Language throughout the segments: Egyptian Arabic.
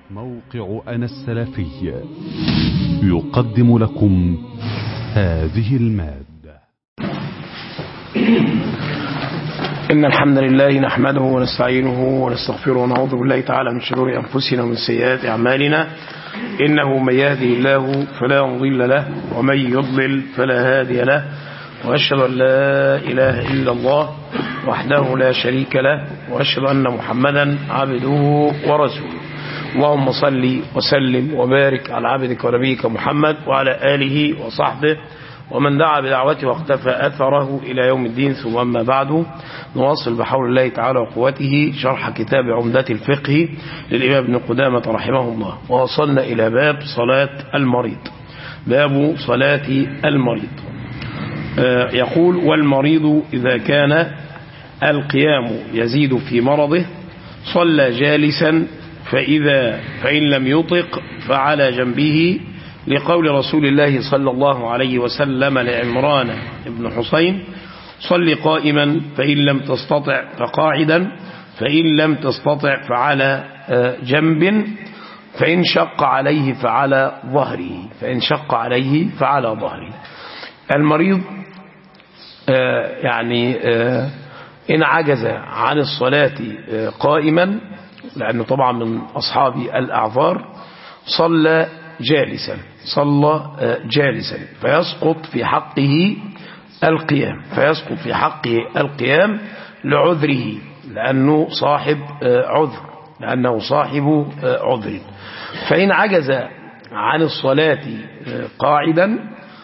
موقع أنا السلفي يقدم لكم هذه المادة إن الحمد لله نحمده ونستعينه ونستغفره ونعوذ بالله تعالى من شرور أنفسنا ومن سيئات أعمالنا إنه من يهده الله فلا مضل له ومن يضلل فلا هادي له وأشهد أن لا إله إلا الله وحده لا شريك له وأشهد أن محمدا عبده ورسوله اللهم صل وسلم وبارك على عبدك ونبيك محمد وعلى آله وصحبه ومن دعا بدعوته واقتفى أثره إلى يوم الدين ثم أما بعد نواصل بحول الله تعالى وقوته شرح كتاب عمدة الفقه للإمام ابن قدامة رحمه الله ووصلنا إلى باب صلاة المريض باب صلاة المريض يقول والمريض إذا كان القيام يزيد في مرضه صلى جالسا فإذا فإن لم يطق فعلى جنبه لقول رسول الله صلى الله عليه وسلم لعمران بن حسين صل قائما فإن لم تستطع فقاعدا فإن لم تستطع فعلى جنب فإن شق عليه فعلى ظهره فإن شق عليه فعلى ظهره المريض يعني إن عجز عن الصلاة قائما لأنه طبعا من أصحاب الأعذار صلى جالسا صلى جالسا فيسقط في حقه القيام فيسقط في حقه القيام لعذره لأنه صاحب عذر لأنه صاحب عذر فإن عجز عن الصلاة قاعدا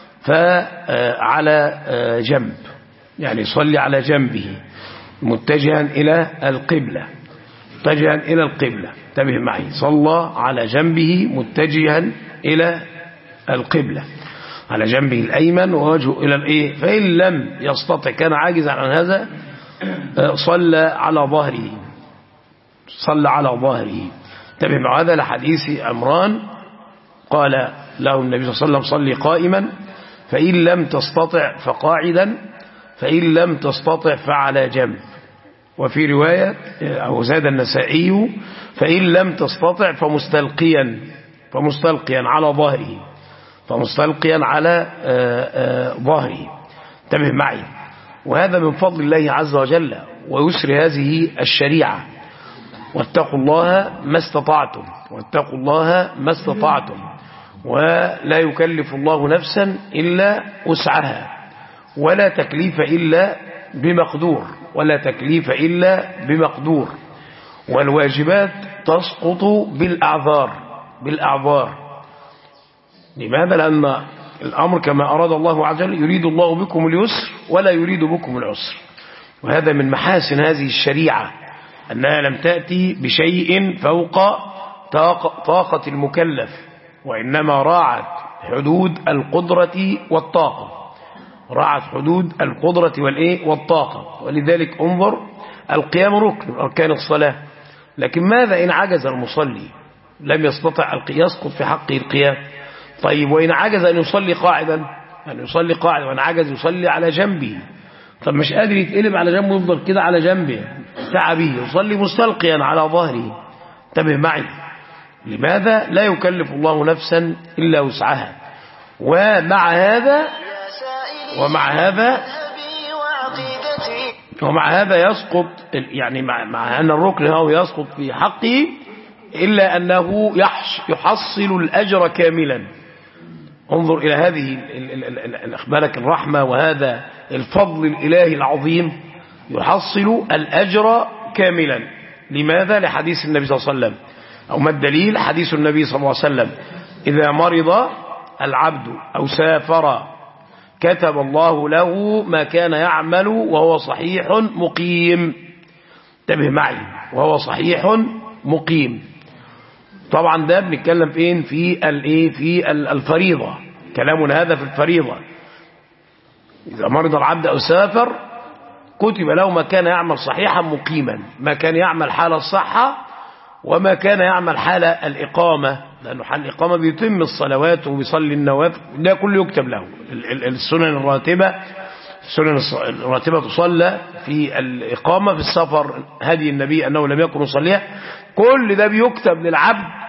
فعلى جنب يعني يصلي على جنبه متجها إلى القبلة متجها إلى القبلة انتبه معي صلى على جنبه متجها إلى القبلة على جنبه الأيمن ووجهه إلى الإيه فإن لم يستطع كان عاجزا عن هذا صلى على ظهره صلى على ظهره انتبه مع هذا لحديث عمران قال له النبي صلى الله عليه وسلم صلي قائما فإن لم تستطع فقاعدا فإن لم تستطع فعلى جنب وفي رواية أو زاد النسائي فإن لم تستطع فمستلقيا فمستلقيا على ظهره فمستلقيا على ظهره انتبه معي وهذا من فضل الله عز وجل ويسر هذه الشريعة واتقوا الله ما استطعتم واتقوا الله ما استطعتم ولا يكلف الله نفسا إلا وسعها ولا تكليف إلا بمقدور ولا تكليف إلا بمقدور والواجبات تسقط بالأعذار بالأعذار لماذا لأن الأمر كما أراد الله عز وجل يريد الله بكم اليسر ولا يريد بكم العسر وهذا من محاسن هذه الشريعة أنها لم تأتي بشيء فوق طاقة المكلف وإنما راعت حدود القدرة والطاقة راعت حدود القدرة والإيه والطاقة ولذلك انظر القيام ركن أركان الصلاة لكن ماذا إن عجز المصلي لم يستطع يسقط في حقه القيام طيب وإن عجز أن يصلي قاعدا أن يصلي قاعدا وإن عجز يصلي على جنبه طب مش قادر يتقلب على جنبه يفضل كده على جنبه تعبه يصلي مستلقيا على ظهره انتبه معي لماذا لا يكلف الله نفسا إلا وسعها ومع هذا ومع هذا ومع هذا يسقط يعني مع, مع أن الركن هو يسقط في حقه إلا أنه يحصل الأجر كاملا انظر إلى هذه بالك الرحمة وهذا الفضل الإلهي العظيم يحصل الأجر كاملا لماذا لحديث النبي صلى الله عليه وسلم أو ما الدليل حديث النبي صلى الله عليه وسلم إذا مرض العبد أو سافر كتب الله له ما كان يعمل وهو صحيح مقيم انتبه معي وهو صحيح مقيم طبعا ده بنتكلم فين في الايه في الفريضه كلامنا هذا في الفريضه اذا مرض العبد او سافر كتب له ما كان يعمل صحيحا مقيما ما كان يعمل حال الصحه وما كان يعمل حال الاقامه لانه حال الاقامه بيتم الصلوات وبيصلي النوافل ده كله يكتب له السنن الراتبه السنن الراتبة تصلى في الإقامة في السفر هدي النبي أنه لم يكن يصليها كل ده بيكتب للعبد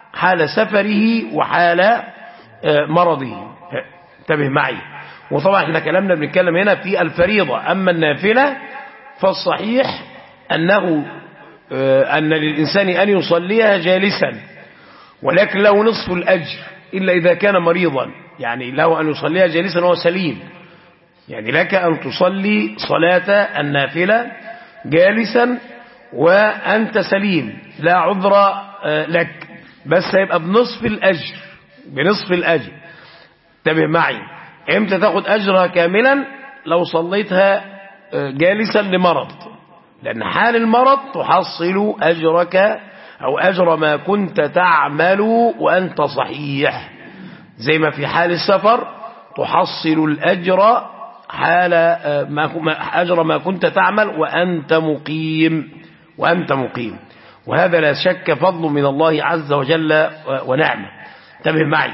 حال سفره وحال آه، مرضه انتبه معي وطبعا احنا كلامنا بنتكلم هنا في الفريضة أما النافلة فالصحيح أنه آه، أن للإنسان أن يصليها جالسا ولكن له نصف الأجر إلا إذا كان مريضا يعني له أن يصليها جالسا وهو سليم يعني لك أن تصلي صلاة النافلة جالسا وأنت سليم لا عذر آه، لك بس هيبقى بنصف الأجر بنصف الأجر انتبه معي امتى تاخد أجرها كاملا لو صليتها آه، جالسا لمرض لأن حال المرض تحصل أجرك أو أجر ما كنت تعمل وأنت صحيح زي ما في حال السفر تحصل الأجر حال آه، ما ما- أجر ما كنت تعمل وأنت مقيم وأنت مقيم وهذا لا شك فضل من الله عز وجل و- ونعمة انتبه معي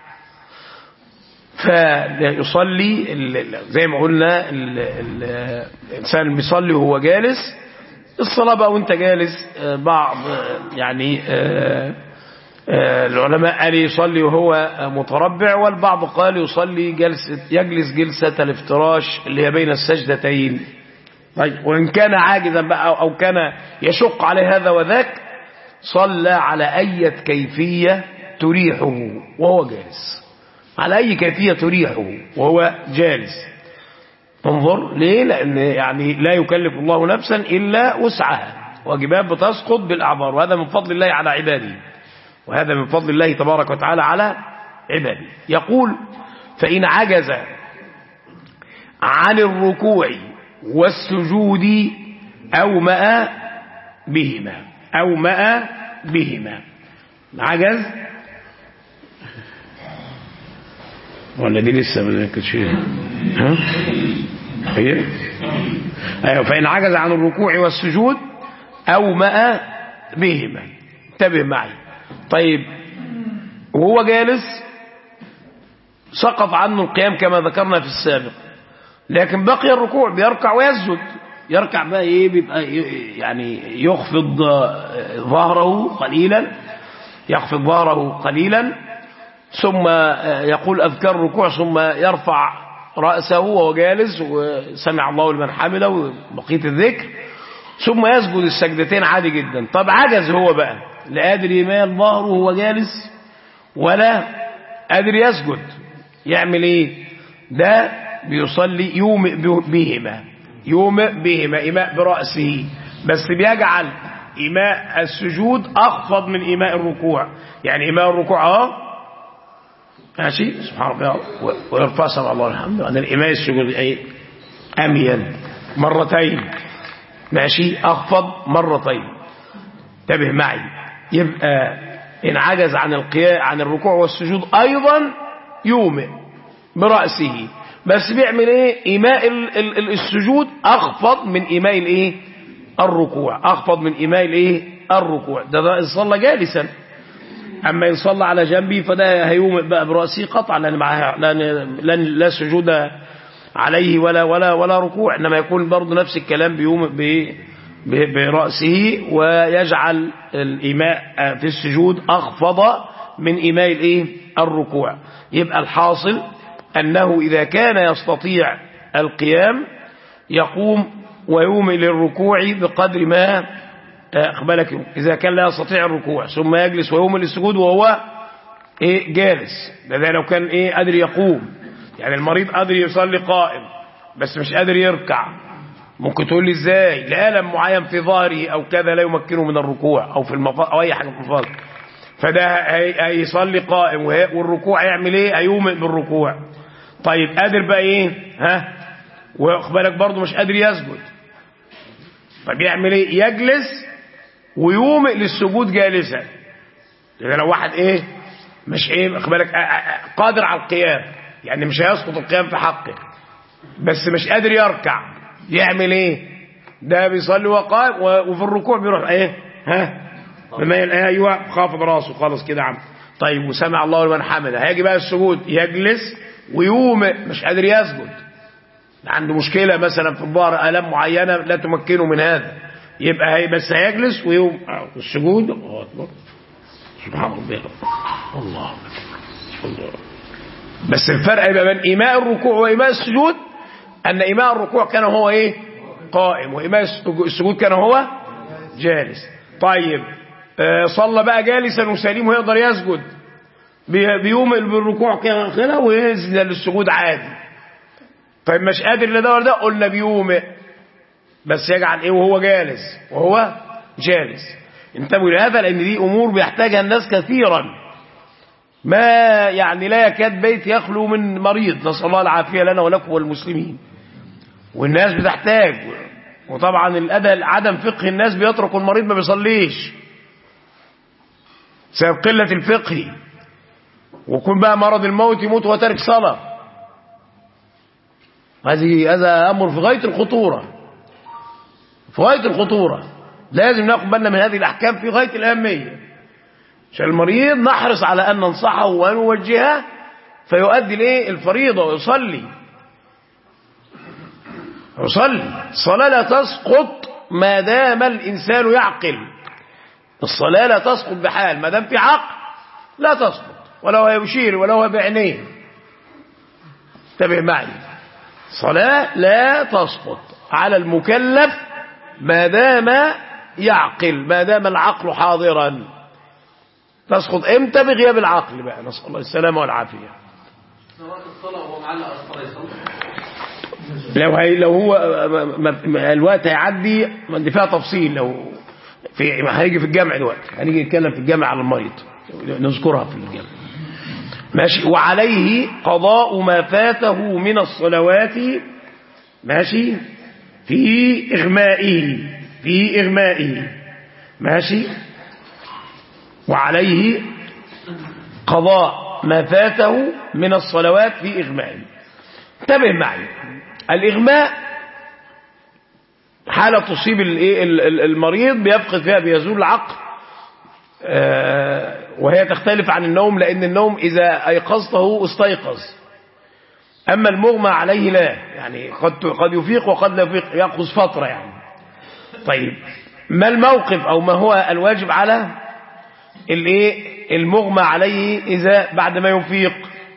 فيصلي ال- ال- زي ما قلنا ال- ال- الإنسان بيصلي وهو جالس الصلاة بقى وانت جالس آه، بعض آه، يعني آه، آه، العلماء قال يصلي وهو متربع والبعض قال يصلي جلسة يجلس جلسة الافتراش اللي هي بين السجدتين طيب وإن كان عاجزا بقى أو- أو كان يشق عليه هذا وذاك صلى على أي كيفية تريحه وهو جالس على أي كيفية تريحه وهو جالس انظر ليه لأن يعني لا يكلف الله نفسا إلا وسعها واجبات بتسقط بالأعذار وهذا من فضل الله على عباده وهذا من فضل الله تبارك وتعالى على عباده يقول فإن عجز عن الركوع والسجود أومأ بهما أومأ بهما عجز ولا دي لسه ما كانتش ها هي ايوه فان عجز عن الركوع والسجود اومأ بهما انتبه معي طيب وهو جالس سقط عنه القيام كما ذكرنا في السابق لكن بقي الركوع بيركع ويسجد يركع بقى ايه بيبقى ي- يعني يخفض آه، ظهره قليلا يخفض ظهره قليلا ثم آه، يقول أذكار الركوع ثم يرفع رأسه وهو جالس وسمع الله لمن حمده وبقية الذكر ثم يسجد السجدتين عادي جدا طب عجز هو بقى لا قادر يمال ظهره وهو جالس ولا قادر يسجد يعمل ايه ده بيصلي يومئ بهما يومئ بهما إيماء برأسه بس بيجعل إيماء السجود أخفض من إيماء الركوع يعني إيماء الركوع أهو ماشي سبحان ربي و- ويرفع سمع الله الحمد عن الإيماء السجود أي أميل مرتين ماشي أخفض مرتين انتبه معي يبقى إن عجز عن القيام عن الركوع والسجود أيضا يومئ برأسه بس بيعمل ايه ايماء ال- ال- ال- السجود اخفض من ايماء الايه الركوع اخفض من ايماء الايه الركوع ده, ده إن صلى جالسا اما ان صلى على جنبه فده هيومئ بقى برأسه قطعا لان معها لان لان لا سجود عليه ولا ولا ولا ركوع انما يكون برضه نفس الكلام بيومئ ب- ب- برأسه ويجعل الإيماء في السجود أخفض من إيماء الإيه؟ الركوع يبقى الحاصل أنه إذا كان يستطيع القيام يقوم ويومئ للركوع بقدر ما أقبلك إذا كان لا يستطيع الركوع ثم يجلس ويومئ للسجود وهو إيه جالس ده, ده لو كان إيه قادر يقوم يعني المريض قادر يصلي قائم بس مش قادر يركع ممكن تقول لي ازاي لألم معين في ظهره او كذا لا يمكنه من الركوع او في المفاصل او اي حاجه في المفاصل فده هي- هيصلي قائم وهي- والركوع يعمل ايه هيومئ بالركوع طيب قادر بقى ايه ها واخد بالك برضه مش قادر يسجد طب يعمل ايه يجلس ويومئ للسجود جالسا اذا لو واحد ايه مش ايه واخد بالك آه، آه، آه، قادر على القيام يعني مش هيسقط القيام في حقه بس مش قادر يركع يعمل ايه ده بيصلي وقائم و- وفي الركوع بيروح ايه ها بما يل- ايوه خافض راسه خالص كده يا عم طيب وسمع الله لمن حمده هيجي بقى السجود يجلس ويومئ مش قادر يسجد عنده مشكلة مثلا في الظهر آلام معينة لا تمكنه من هذا يبقى هي بس هيجلس ويوم آه، السجود الله أكبر سبحان ربي الله الله بس الفرق يبقى بين إيماء الركوع وإيماء السجود أن إيماء الركوع كان هو إيه قائم وإيماء السجود كان هو جالس طيب آه صلى بقى جالسا وسليم ويقدر يسجد بيومئ بالركوع كده وينزل للسجود عادي طيب مش قادر لده ولا ده قلنا بيومئ بس يجعل ايه وهو جالس وهو جالس انتبهوا لهذا لان دي امور بيحتاجها الناس كثيرا ما يعني لا يكاد بيت يخلو من مريض نسال الله العافيه لنا ولكم والمسلمين والناس بتحتاج وطبعا الادى عدم فقه الناس بيترك المريض ما بيصليش بسبب قله الفقه ويكون بقى مرض الموت يموت وهو تارك صلاه هذه هذا امر في غايه الخطوره في غايه الخطوره لازم ناخد بالنا من هذه الاحكام في غايه الاهميه عشان المريض نحرص على ان ننصحه ونوجهه فيؤدي الايه الفريضه ويصلي يصلي الصلاه لا تسقط ما دام الانسان يعقل الصلاه لا تسقط بحال ما دام في عقل لا تسقط ولا هو يشير ولا هو بعينيه انتبه معي صلاه لا تسقط على المكلف ما دام يعقل ما دام العقل حاضرا تسقط امتى بغياب العقل بقى نسال الله السلامه والعافيه لو هي لو هو الوقت هيعدي دي فيها تفصيل لو في هنيجي في الجامع دلوقتي هنيجي نتكلم في الجامع على المريض نذكرها في الجامع ماشي وعليه قضاء ما فاته من الصلوات ماشي في إغمائه في إغمائه ماشي وعليه قضاء ما فاته من الصلوات في إغمائه انتبه معي الإغماء حالة تصيب المريض بيفقد فيها بيزول العقل وهي تختلف عن النوم لأن النوم إذا أيقظته استيقظ أما المغمى عليه لا يعني قد قد يفيق وقد لا يفيق يأخذ فترة يعني طيب ما الموقف أو ما هو الواجب على الايه المغمى عليه إذا بعد ما يفيق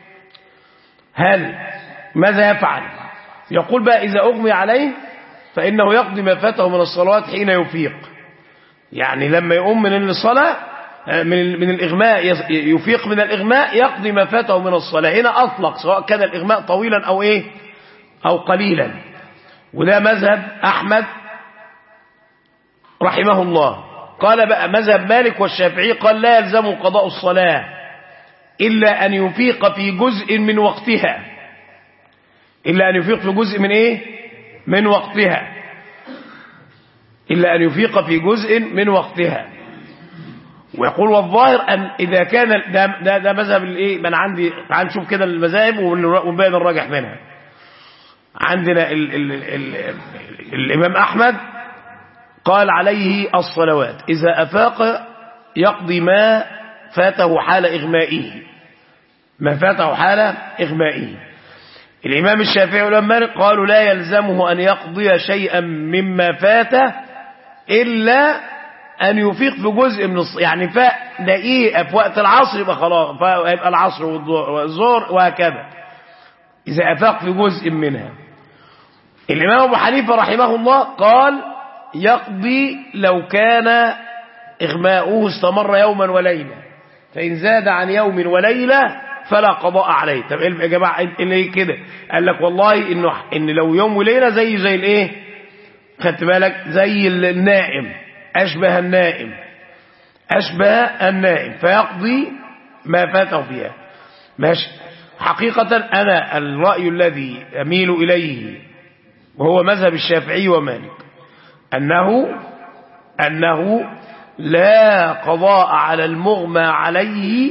هل ماذا يفعل يقول بقى إذا أغمي عليه فإنه يقضي ما فاته من الصلوات حين يفيق يعني لما يقوم من الصلاة من من الإغماء يفيق من الإغماء يقضي ما فاته من الصلاة هنا أطلق سواء كان الإغماء طويلا أو إيه أو قليلا وده مذهب أحمد رحمه الله قال بقى مذهب مالك والشافعي قال لا يلزم قضاء الصلاة إلا أن يفيق في جزء من وقتها إلا أن يفيق في جزء من إيه من وقتها إلا أن يفيق في جزء من وقتها ويقول والظاهر أن إذا كان ده, ده, ده مذهب الإيه من عندي تعال نشوف كده المذاهب ونبين الراجح منها عندنا ال ال ال ال الإمام أحمد قال عليه الصلوات إذا أفاق يقضي ما فاته حال إغمائه ما فاته حال إغمائه الإمام الشافعي والإمام مالك قالوا لا يلزمه أن يقضي شيئا مما فاته إلا أن يفيق في جزء من الص... يعني فاق دقيقة في وقت العصر يبقى خلاص يبقى العصر والظهر وهكذا إذا أفاق في جزء منها الإمام أبو حنيفة رحمه الله قال يقضي لو كان إغماؤه استمر يوما وليلة فإن زاد عن يوم وليلة فلا قضاء عليه طب يا جماعة اللي كده قال لك والله إنه إن لو يوم وليلة زي زي الإيه خدت بالك زي النائم أشبه النائم أشبه النائم فيقضي ما فاته فيها ماشي حقيقة أنا الرأي الذي أميل إليه وهو مذهب الشافعي ومالك أنه أنه لا قضاء على المغمى عليه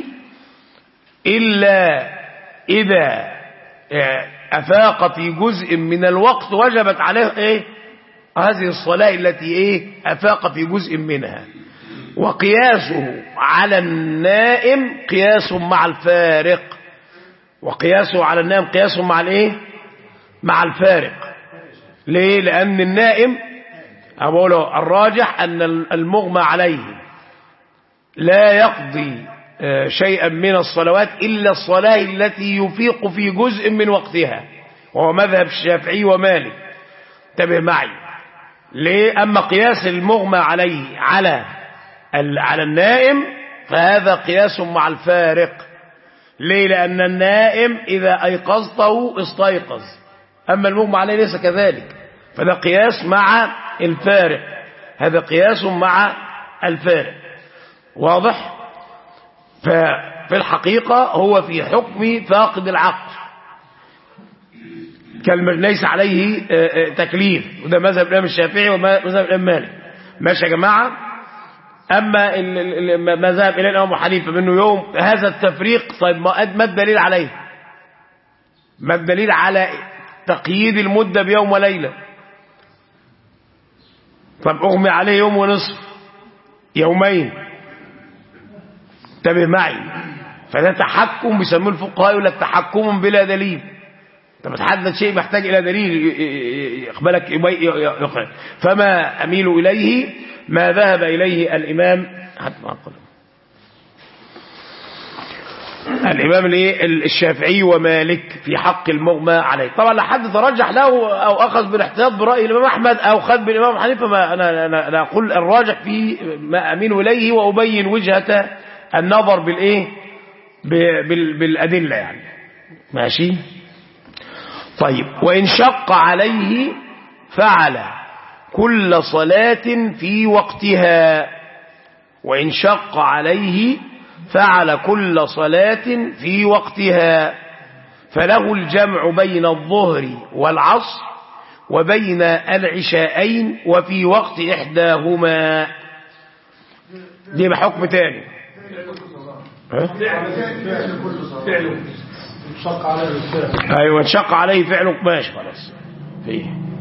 إلا إذا أفاق في جزء من الوقت وجبت عليه إيه هذه الصلاة التي إيه أفاق في جزء منها وقياسه على النائم قياس مع الفارق وقياسه على النائم قياس مع الإيه مع الفارق ليه لأن النائم أقول الراجح أن المغمى عليه لا يقضي آه، شيئا من الصلوات إلا الصلاة التي يفيق في جزء من وقتها وهو مذهب الشافعي ومالك انتبه معي ليه أما قياس المغمى عليه على ال- على النائم فهذا قياس مع الفارق ليه لأن النائم إذا أيقظته استيقظ أما المغمى عليه ليس كذلك فده قياس مع الفارق هذا قياس مع الفارق واضح ففي الحقيقة هو في حكم فاقد العقل كلمة ليس عليه آه، آه، تكليف وده مذهب الإمام الشافعي ومذهب الإمام مالك ماشي يا جماعة أما ال- ال- ال- مذهب إلى الإمام أبو حنيفة منه يوم هذا التفريق طيب ما ما الدليل عليه ما الدليل على تقييد المدة بيوم وليلة طب أغمي عليه يوم ونصف يومين انتبه معي فده تحكم بيسموه الفقهاء يقول لك تحكم بلا دليل انت بتحدد شيء محتاج الى دليل يقبلك يقبل فما اميل اليه ما ذهب اليه الامام حتى ما أقول. الامام الايه الشافعي ومالك في حق المغمى عليه طبعا لا حد ترجح له او اخذ بالاحتياط براي الامام احمد او خذ بالامام حنيفه ما انا انا انا اقول الراجح في ما اميل اليه وابين وجهه النظر بالايه ب- بال- بالادله يعني ماشي طيب وإن شق عليه فعل كل صلاة في وقتها وإن شق عليه فعل كل صلاة في وقتها فله الجمع بين الظهر والعصر وبين العشاءين وفي وقت إحداهما دي بحكم تاني ها؟ شق عليه الفعل ايوه انشق عليه فعله ماشي خلاص فيه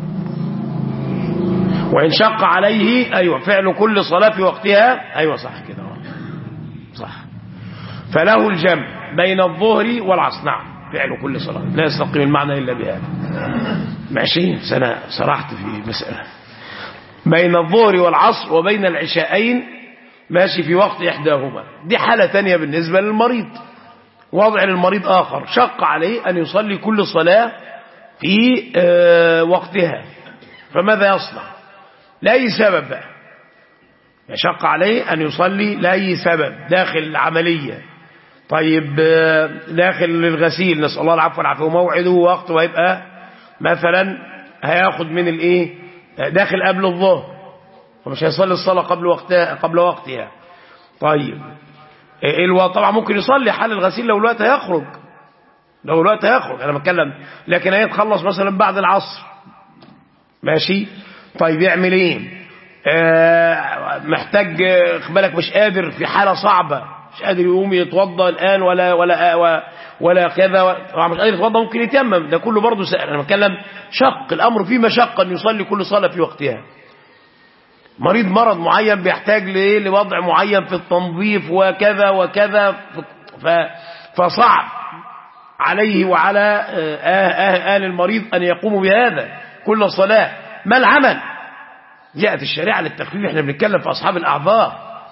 وان شق عليه ايوه فعل كل صلاه في وقتها ايوه صح كده آه. صح فله الجمع بين الظهر والعصر نعم فعل كل صلاه لا يستقيم المعنى الا بهذا ماشي سنة سرحت في مسألة بين الظهر والعصر وبين العشاءين ماشي في وقت إحداهما دي حالة تانية بالنسبة للمريض وضع للمريض آخر شق عليه أن يصلي كل صلاة في آه، وقتها فماذا يصنع لأي سبب بقى يشق عليه أن يصلي لأي سبب داخل العملية طيب آه، داخل الغسيل نسأل الله العفو والعافية وموعده ووقته هيبقى مثلا هياخد من الايه آه، داخل قبل الظهر فمش هيصلي الصلاة قبل وقتها قبل وقتها طيب إيه الوقت طبعا ممكن يصلي حال الغسيل لو الوقت هيخرج لو الوقت هيخرج انا بتكلم لكن هيتخلص مثلا بعد العصر ماشي طيب يعمل ايه آه محتاج آه، خد بالك مش قادر في حاله صعبه مش قادر يقوم يتوضا الان ولا ولا ولا, ولا كذا و- طبعا مش قادر يتوضا ممكن يتيمم ده كله برضه سهل انا بتكلم شق الامر فيه مشقه ان يصلي كل صلاه في وقتها مريض مرض معين بيحتاج لايه لوضع معين في التنظيف وكذا وكذا ف فصعب عليه وعلى آه، آه، آل المريض أن يقوموا بهذا كل صلاة ما العمل جاءت الشريعة للتخفيف احنا بنتكلم في أصحاب الأعذار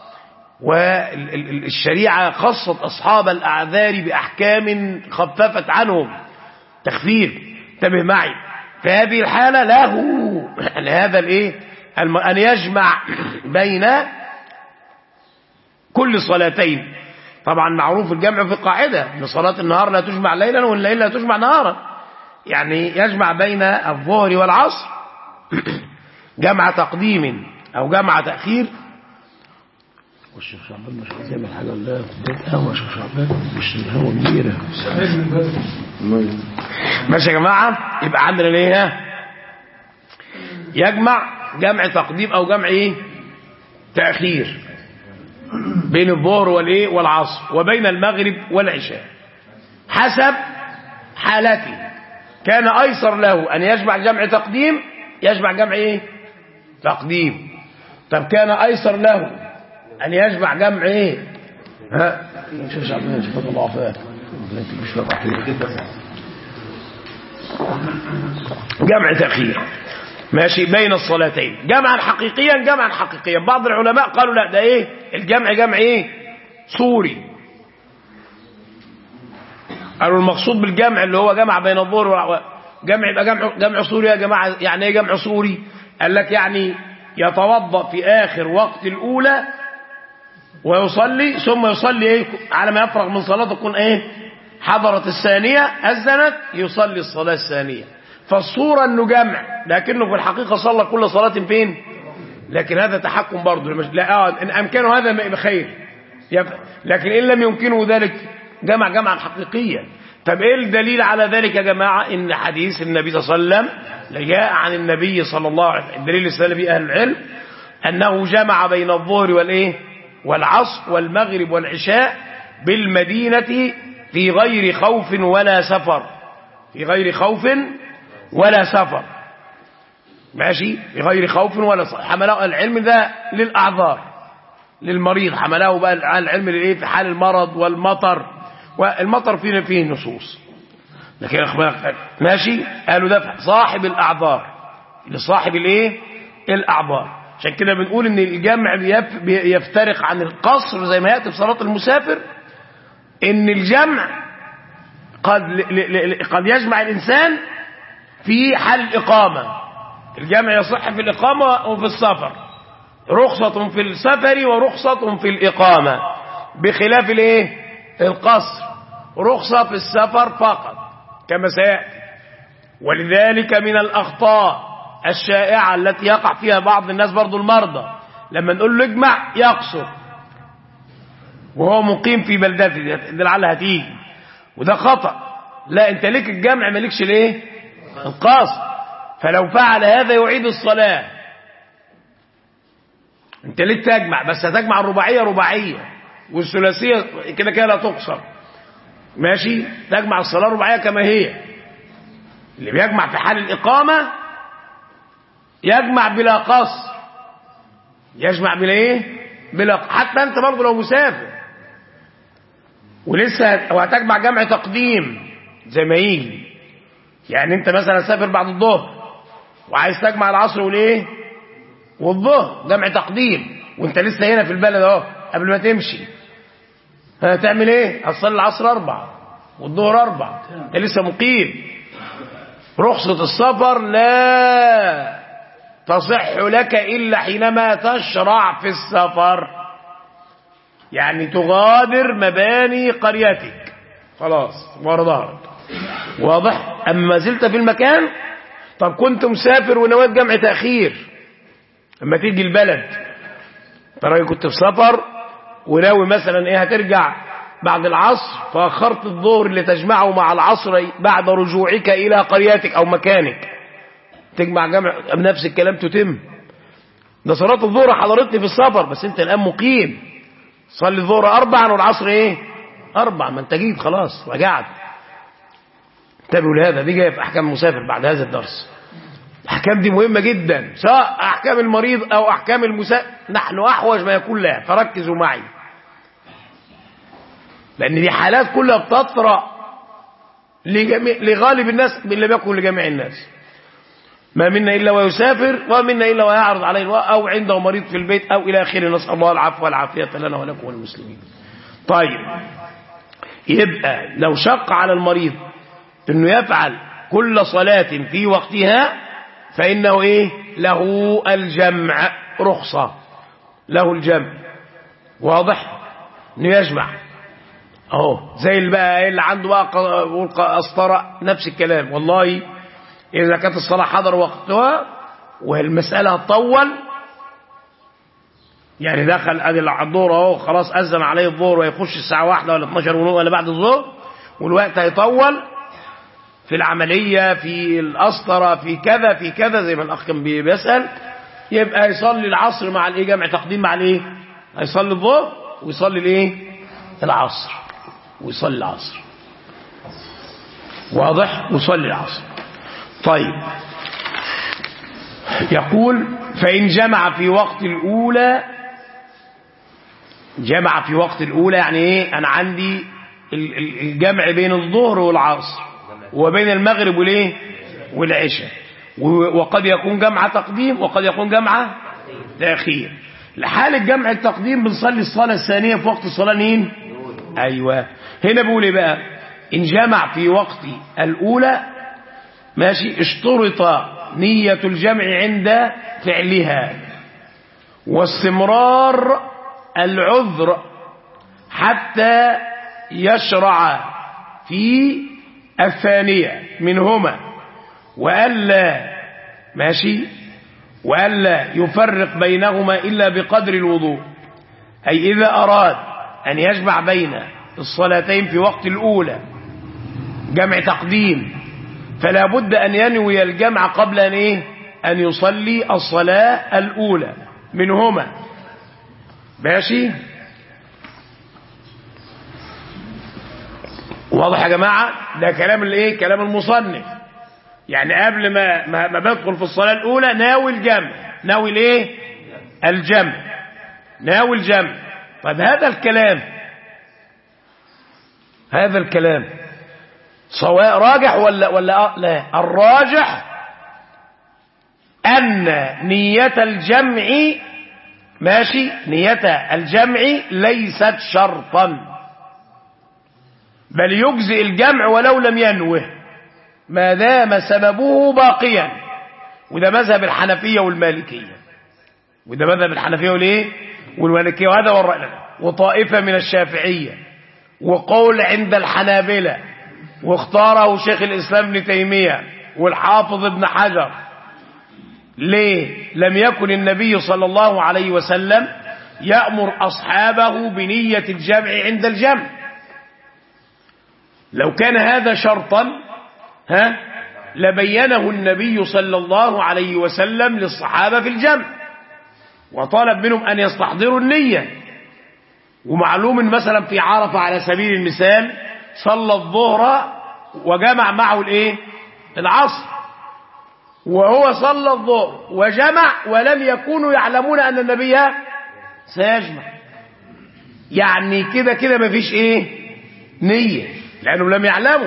والشريعة خصت أصحاب الأعذار بأحكام خففت عنهم تخفيف انتبه معي في هذه الحالة له هذا الايه الم- أن يجمع بين كل صلاتين طبعا معروف الجمع في قاعدة ان صلاة النهار لا تجمع ليلا والليل لا تجمع نهارا يعني يجمع بين الظهر والعصر جمع تقديم او جمع تأخير والشيخ شعبان مش عايز يعمل حاجة ولا قهوة يا شيخ شعبان مش القهوة كبيرة ماشي يا جماعة يبقى عندنا ليه ها؟ يجمع جمع تقديم او جمع ايه تأخير بين الظهر والايه والعصر وبين المغرب والعشاء حسب حالته كان ايسر له ان يجمع جمع تقديم يجمع جمع ايه تقديم طب كان ايسر له ان يجمع جمع ايه ها شوف شعبان شوف الله عافاك مش فاهم جمع تأخير ماشي بين الصلاتين جمعا حقيقيا جمعا حقيقيا بعض العلماء قالوا لا ده ايه الجمع جمع ايه صوري قالوا المقصود بالجمع اللي هو جمع بين الظهر وال- جمع يبقى جمع جمع صوري يا جماعه يعني ايه جمع صوري قال لك يعني يتوضا في اخر وقت الاولى ويصلي ثم يصلي ايه على ما يفرغ من صلاته تكون ايه حضرت الثانيه اذنت يصلي الصلاه الثانيه فالصوره انه جمع لكنه في الحقيقه صلى كل صلاه فين لكن هذا تحكم برضه مش- لا آه، ان امكنه هذا يبقى خير يف- لكن ان لم يمكنه ذلك جمع جمعا حقيقيا طب ايه الدليل على ذلك يا جماعه ان حديث النبي صلى الله عليه وسلم جاء عن النبي صلى الله عليه وسلم الدليل السلبي به اهل العلم انه جمع بين الظهر والايه والعصر والمغرب والعشاء بالمدينه في غير خوف ولا سفر في غير خوف ولا سفر ماشي في غير خوف ولا سفر حمله العلم ده للاعذار للمريض حمله بقى على العلم للايه في حال المرض والمطر والمطر فيه فيه نصوص لكن أخبار ماشي قالوا ده صاحب الاعذار لصاحب الايه الاعذار عشان كده بنقول ان الجمع بيف- بيفترق عن القصر زي ما ياتي في صلاه المسافر ان الجمع قد ل- ل- ل- قد يجمع الانسان في حال الاقامه الجمع يصح في الاقامه وفي السفر رخصة في السفر ورخصة في الإقامة بخلاف الايه القصر رخصة في السفر فقط كما سيأتي ولذلك من الأخطاء الشائعة التي يقع فيها بعض الناس برضو المرضى لما نقول له اجمع يقصر وهو مقيم في بلدته دي لعلها هتيجي وده خطأ لا انت ليك الجمع مالكش الايه القصر فلو فعل هذا يعيد الصلاه انت ليه تجمع بس هتجمع الرباعيه رباعيه والثلاثيه كده كده لا تقصر ماشي تجمع الصلاه رباعيه كما هي اللي بيجمع في حال الاقامه يجمع بلا قصر يجمع بلا ايه بلا حتى انت برضه لو مسافر ولسه وهتجمع جمع تقديم زي ما يجي يعني انت مثلا سافر بعد الظهر وعايز تجمع العصر والايه والظهر جمع تقديم وانت لسه هنا في البلد اهو قبل ما تمشي هتعمل ايه هتصلي العصر اربع والظهر اربع انت لسه مقيم رخصة السفر لا تصح لك الا حينما تشرع في السفر يعني تغادر مباني قريتك خلاص ورا ظهرك واضح اما ما زلت في المكان طب كنت مسافر ونويت جمع تاخير اما تيجي البلد ترى كنت في سفر وناوي مثلا ايه هترجع بعد العصر فاخرت الظهر اللي تجمعه مع العصر بعد رجوعك الى قريتك او مكانك تجمع جمع بنفس الكلام تتم ده صلاة الظهر حضرتني في السفر بس انت الان مقيم صلي الظهر اربعا والعصر ايه اربع ما انت جيت خلاص رجعت انتبهوا لهذا دي جايه في احكام المسافر بعد هذا الدرس الاحكام دي مهمه جدا سواء احكام المريض او احكام المسافر نحن احوج ما يكون لها فركزوا معي لان دي حالات كلها بتطرا لجميع لغالب الناس ان لم يكن لجميع الناس ما منا الا ويسافر ومنا الا ويعرض عليه الوقت او عنده مريض في البيت او الى اخره نسال الله العفو والعافيه لنا ولكم وللمسلمين طيب يبقى لو شق على المريض انه يفعل كل صلاة في وقتها فإنه إيه له الجمع رخصة له الجمع واضح انه يجمع اهو زي اللي بقى اللي عنده بقى ق- قسطرة نفس الكلام والله إذا كانت الصلاة حضر وقتها والمسألة هتطول يعني دخل ادي الظهر اهو خلاص اذن عليه الظهر ويخش الساعه واحدة ولا 12 ونص ولا بعد الظهر والوقت هيطول في العمليه في القسطره في كذا في كذا زي ما الاخ كان بي- بيسال يبقى يصلي العصر مع الايه جمع تقديم مع الايه هيصلي الظهر ويصلي الايه العصر ويصلي العصر واضح ويصلي العصر طيب يقول فإن جمع في وقت الأولى جمع في وقت الأولى يعني إيه أنا عندي ال- ال- الجمع بين الظهر والعصر وبين المغرب والإيه والعشاء و- وقد يكون جمع تقديم وقد يكون جمع تأخير لحال الجمع التقديم بنصلي الصلاة الثانية في وقت الصلاة مين أيوة هنا بيقول ايه بقى إن جمع في وقت الأولى ماشي اشترط نية الجمع عند فعلها واستمرار العذر حتى يشرع في الثانية منهما وألا ماشي وألا يفرق بينهما إلا بقدر الوضوء أي إذا أراد أن يجمع بين الصلاتين في وقت الأولى جمع تقديم فلا بد أن ينوي الجمع قبل أن, إيه؟ أن يصلي الصلاة الأولى منهما ماشي واضح يا جماعة ده كلام الايه كلام المصنف يعني قبل ما ما, ما بدخل في الصلاة الأولى ناوي الجمع ناوي الايه الجمع ناوي الجمع طب هذا الكلام هذا الكلام سواء راجح ولا ولا لا الراجح أن نية الجمع ماشي نية الجمع ليست شرطا بل يجزئ الجمع ولو لم ينوه ما دام سببه باقيا وده مذهب الحنفية والمالكية وده مذهب الحنفية والايه والمالكية وهذا هو الرأي وطائفة من الشافعية وقول عند الحنابلة واختاره شيخ الإسلام ابن تيمية والحافظ ابن حجر ليه لم يكن النبي صلى الله عليه وسلم يأمر أصحابه بنية الجمع عند الجمع لو كان هذا شرطا ها لبينه النبي صلى الله عليه وسلم للصحابة في الجمع وطالب منهم أن يستحضروا النية ومعلوم مثلا في عرفة على سبيل المثال صلى الظهر وجمع معه الايه العصر وهو صلى الظهر وجمع ولم يكونوا يعلمون أن النبي سيجمع يعني كده كده مفيش ايه نية لأنهم لم يعلموا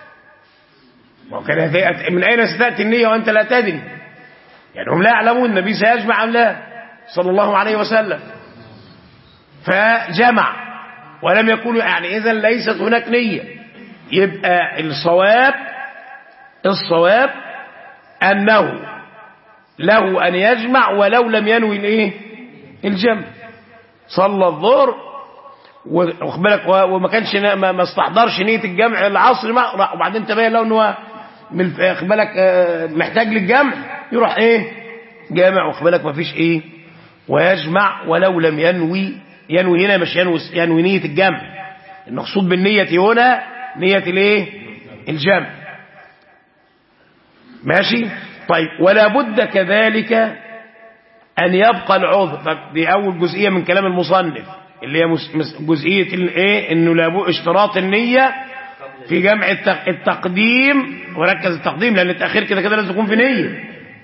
وكان من أين ستأتي النية وأنت لا تدري يعني هم لا يعلمون النبي سيجمع أم لا صلى الله عليه وسلم فجمع ولم يكونوا يعني إذا ليست هناك نية يبقى الصواب الصواب أنه له أن يجمع ولو لم ينوي الايه الجمع صلى الظهر واخد بالك وما كانش ما استحضرش نيه الجمع العصر ما وبعدين تبين له ان هو واخد بالك محتاج للجمع يروح ايه جامع واخد بالك ما فيش ايه ويجمع ولو لم ينوي ينوي هنا مش ينوي ينوي نيه الجمع المقصود بالنيه هنا نيه الايه الجمع ماشي طيب ولا بد كذلك أن يبقى العذر طب دي أول جزئية من كلام المصنف اللي هي جزئية الايه انه لابد اشتراط النية في جمع التقديم وركز التقديم لان التأخير كده كده لازم يكون في نية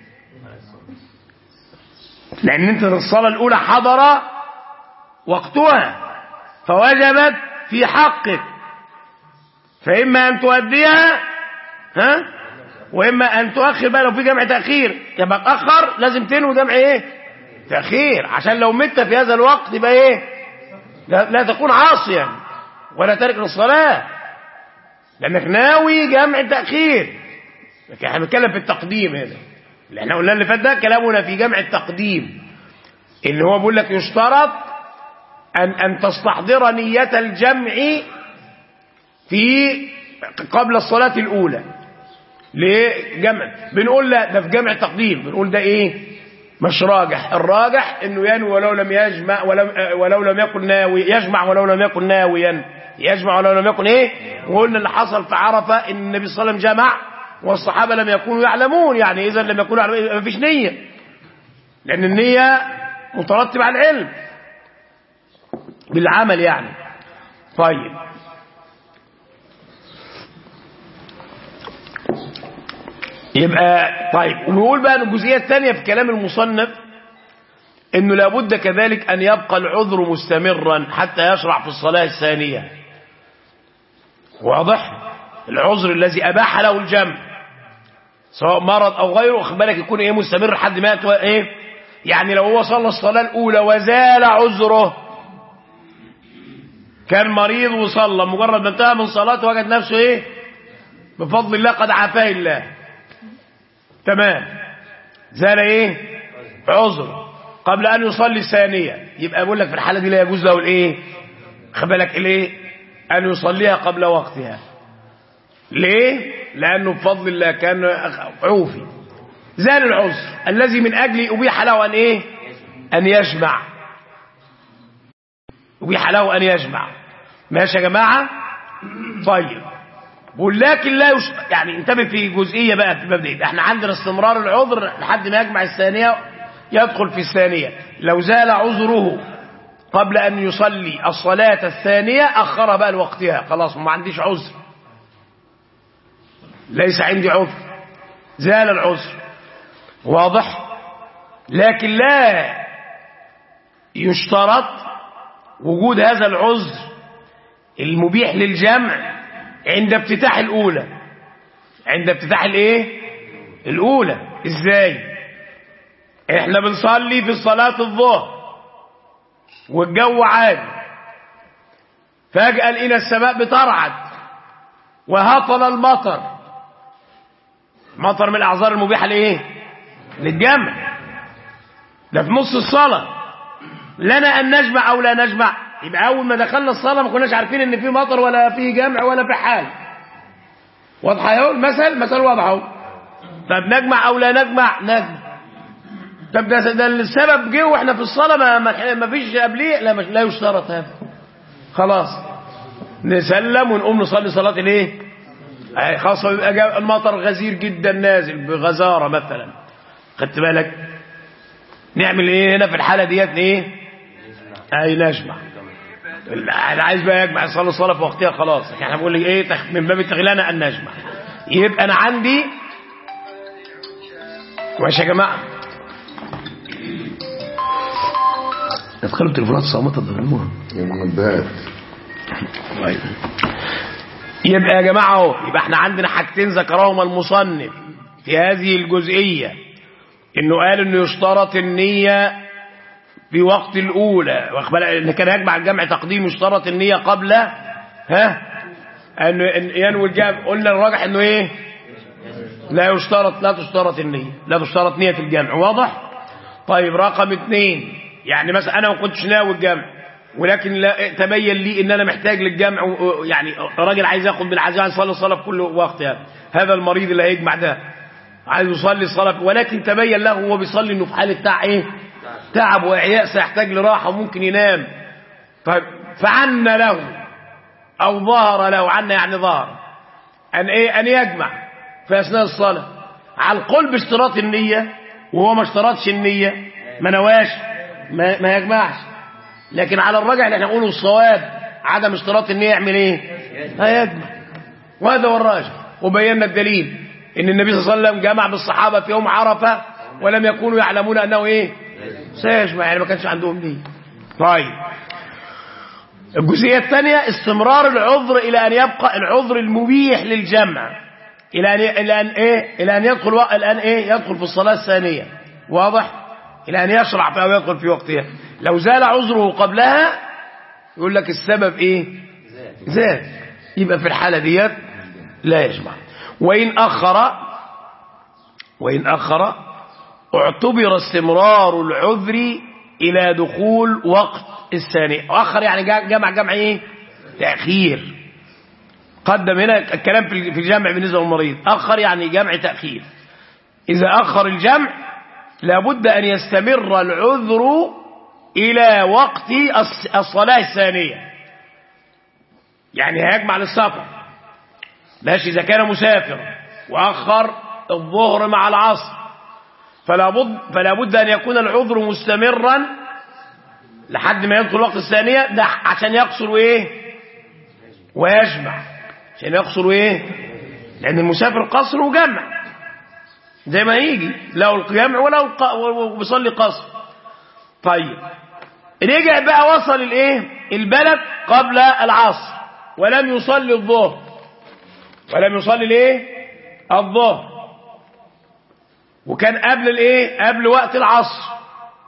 لان انت الصلاة الاولى حضر وقتها فوجبت في حقك فاما ان تؤديها ها واما ان تؤخر بقى لو في جمع تاخير يبقى تاخر لازم تنوي جمع ايه تاخير عشان لو مت في هذا الوقت يبقى ايه لا, لا تكون عاصيا ولا تارك للصلاه لانك ناوي جمع تاخير لكن احنا بنتكلم في التقديم هنا اللي احنا قلنا اللي فات ده كلامنا في جمع التقديم اللي هو بيقول لك يشترط ان ان تستحضر نيه الجمع في قبل الصلاه الاولى ليه جمع بنقول لا ده في جمع تقديم بنقول ده ايه مش راجح الراجح انه ينوي ولو لم يجمع ولو, ولو لم يكن ناوي يجمع ولو لم يكن ناويا يجمع ولو لم يكن ايه وقلنا اللي حصل في عرفه ان النبي صلى الله عليه وسلم جمع والصحابه لم يكونوا يعلمون يعني اذا لم يكونوا يعلمون ما فيش نيه لان النيه مترتبه على العلم بالعمل يعني طيب يبقى طيب ونقول بقى الجزئيه الثانيه في كلام المصنف انه لابد كذلك ان يبقى العذر مستمرا حتى يشرع في الصلاه الثانيه واضح العذر الذي اباح له الجمع سواء مرض او غيره واخد بالك يكون ايه مستمر لحد ما ايه يعني لو هو صلى الصلاة الأولى وزال عذره كان مريض وصلى مجرد ما انتهى من صلاته وجد نفسه ايه بفضل الله قد عافاه الله تمام زال ايه عذر قبل ان يصلي الثانية يبقى بقول لك في الحالة دي لا يجوز له الايه خد بالك الايه ان يصليها قبل وقتها ليه لانه بفضل الله كان عوفي زال العذر الذي من اجله ابيح له ان ايه ان يجمع ابيح له ان يجمع ماشي يا جماعه طيب بقول لكن لا يش... يعني انتبه في جزئيه بقى في الباب ده احنا عندنا استمرار العذر لحد ما يجمع الثانيه يدخل في الثانيه لو زال عذره قبل ان يصلي الصلاه الثانيه اخرها بقى لوقتها خلاص ما عنديش عذر ليس عندي عذر زال العذر واضح لكن لا يشترط وجود هذا العذر المبيح للجمع عند افتتاح الاولى عند افتتاح الايه الاولى ازاي احنا بنصلي في صلاة الظهر والجو عادي فجأة لقينا السماء بترعد وهطل المطر مطر من الاعذار المبيحة لايه للجمع ده في نص الصلاة لنا ان نجمع او لا نجمع يبقى اول ما دخلنا الصلاة ما كناش عارفين ان في مطر ولا في جمع ولا في حال واضحة اهو المثل مثل واضح اهو طب نجمع او لا نجمع نجمع طب ده, ده السبب جه واحنا في الصلاة ما, ما, ما فيش قبليه لا مش لا يشترط هذا خلاص نسلم ونقوم نصلي صلاة الايه خاصة بيبقى المطر غزير جدا نازل بغزارة مثلا خدت بالك نعمل ايه هنا في الحالة ديت ايه اي نجمع انا عايز بقى يجمع يصلي الصلاه في وقتها خلاص احنا بنقول لك ايه من باب التغلانه ان نجمع يبقى انا عندي ماشي يا جماعه ادخلوا التليفونات الصامته تضربوها المنبهات طيب يبقى يا جماعه اهو يبقى احنا عندنا حاجتين ذكرهما المصنف في هذه الجزئيه انه قال انه يشترط النيه في وقت الأولى ان كان يجمع الجمع تقديم يشترط النية قبل ها أن ينوي الجمع قلنا الراجح أنه إيه لا يشترط لا تشترط النية لا تشترط نية الجمع واضح طيب رقم اثنين يعني مثلا أنا ما كنتش ناوي الجمع ولكن لا تبين لي ان انا محتاج للجمع يعني راجل عايز ياخد بالعزاء عايز يصلي الصلاه في كل وقت يعني. هذا المريض اللي هيجمع ده عايز يصلي الصلاه ولكن تبين له وهو بيصلي انه في حاله بتاع ايه تعب وإعياء سيحتاج لراحة وممكن ينام طيب فعن له أو ظهر له عنا يعني ظهر أن إيه أن يجمع في أثناء الصلاة على القول باشتراط النية وهو ما اشترطش النية ما نواش ما, ما يجمعش لكن على الرجع اللي احنا نقوله الصواب عدم اشتراط النية يعمل ايه هيجمع وهذا هو الراجح وبينا الدليل ان النبي صلى الله عليه وسلم جمع بالصحابة في يوم عرفة ولم يكونوا يعلمون انه ايه سيجمع يعني ما كانش عندهم دي طيب الجزئية الثانية استمرار العذر إلى أن يبقى العذر المبيح للجمع إلى أن إلى أن إيه إلى أن يدخل وق... الآن إيه يدخل في الصلاة الثانية واضح إلى أن يشرع فيها ويدخل في وقتها لو زال عذره قبلها يقول لك السبب إيه زاد يبقى في الحالة ديت لا يجمع وإن أخر وإن أخر اعتبر استمرار العذر إلى دخول وقت الثاني أخر يعني جمع جمع إيه تأخير قدم هنا الكلام في الجمع بالنسبة للمريض أخر يعني جمع تأخير إذا أخر الجمع لابد أن يستمر العذر إلى وقت الصلاة الثانية يعني هيجمع للسفر ماشي إذا كان مسافر وأخر الظهر مع العصر فلا بد فلا بد ان يكون العذر مستمرا لحد ما يدخل وقت الثانيه ده عشان يقصر ايه ويجمع عشان يقصر ايه لان المسافر قصر وجمع زي ما يجي له الجمع وله وبيصلي قصر طيب رجع بقى وصل الايه البلد قبل العصر ولم يصلي الظهر ولم يصلي الايه الظهر وكان قبل الايه قبل وقت العصر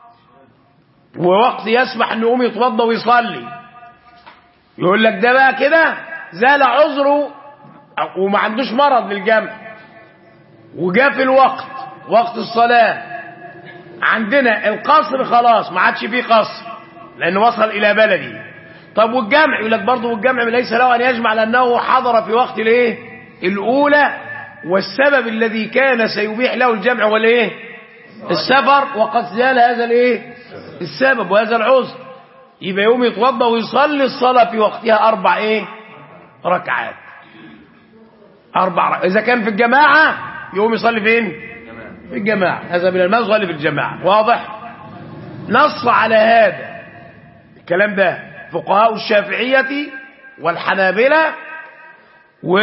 ووقت يسمح انه يقوم يتوضى ويصلي يقول لك ده بقى كده زال عذره وما عندوش مرض للجمع وجاء في الوقت وقت الصلاة عندنا القصر خلاص ما عادش فيه قصر لأنه وصل إلى بلدي طب والجمع يقول لك برضه والجمع ليس له أن يجمع لأنه حضر في وقت الايه الأولى والسبب الذي كان سيبيح له الجمع هو الايه السفر وقد زال هذا الايه السبب وهذا العذر يبقى يوم يتوضا ويصلي الصلاه في وقتها اربع ايه ركعات اربع ركعات اذا كان في الجماعه يقوم يصلي فين في الجماعه هذا من الماء يصلي في الجماعه واضح نص على هذا الكلام ده فقهاء الشافعيه والحنابله و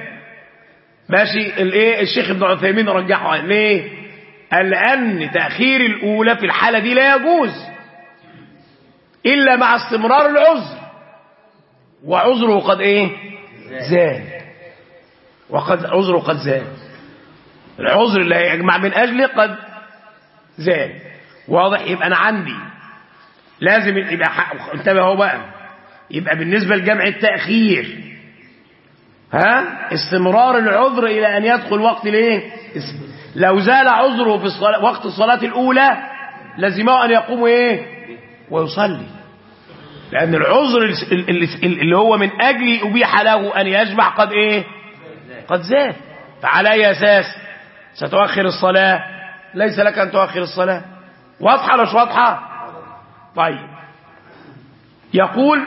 ماشي الايه الشيخ ابن عثيمين رجحه ليه قال لان تاخير الاولى في الحاله دي لا يجوز الا مع استمرار العذر وعذره قد ايه زال وقد عذره قد زال العذر اللي هيجمع من اجله قد زال واضح يبقى انا عندي لازم يبقى انتبه اهو بقى يبقى بالنسبه لجمع التاخير ها استمرار العذر الى ان يدخل وقت الايه لو زال عذره في الصلاة وقت الصلاة الاولى لزمه ان يقوم ايه ويصلي لان العذر اللي هو من اجل ابيح له ان يجمع قد ايه قد زال فعلى اي اساس ستؤخر الصلاة ليس لك ان تؤخر الصلاة واضحة ولا مش واضحة طيب يقول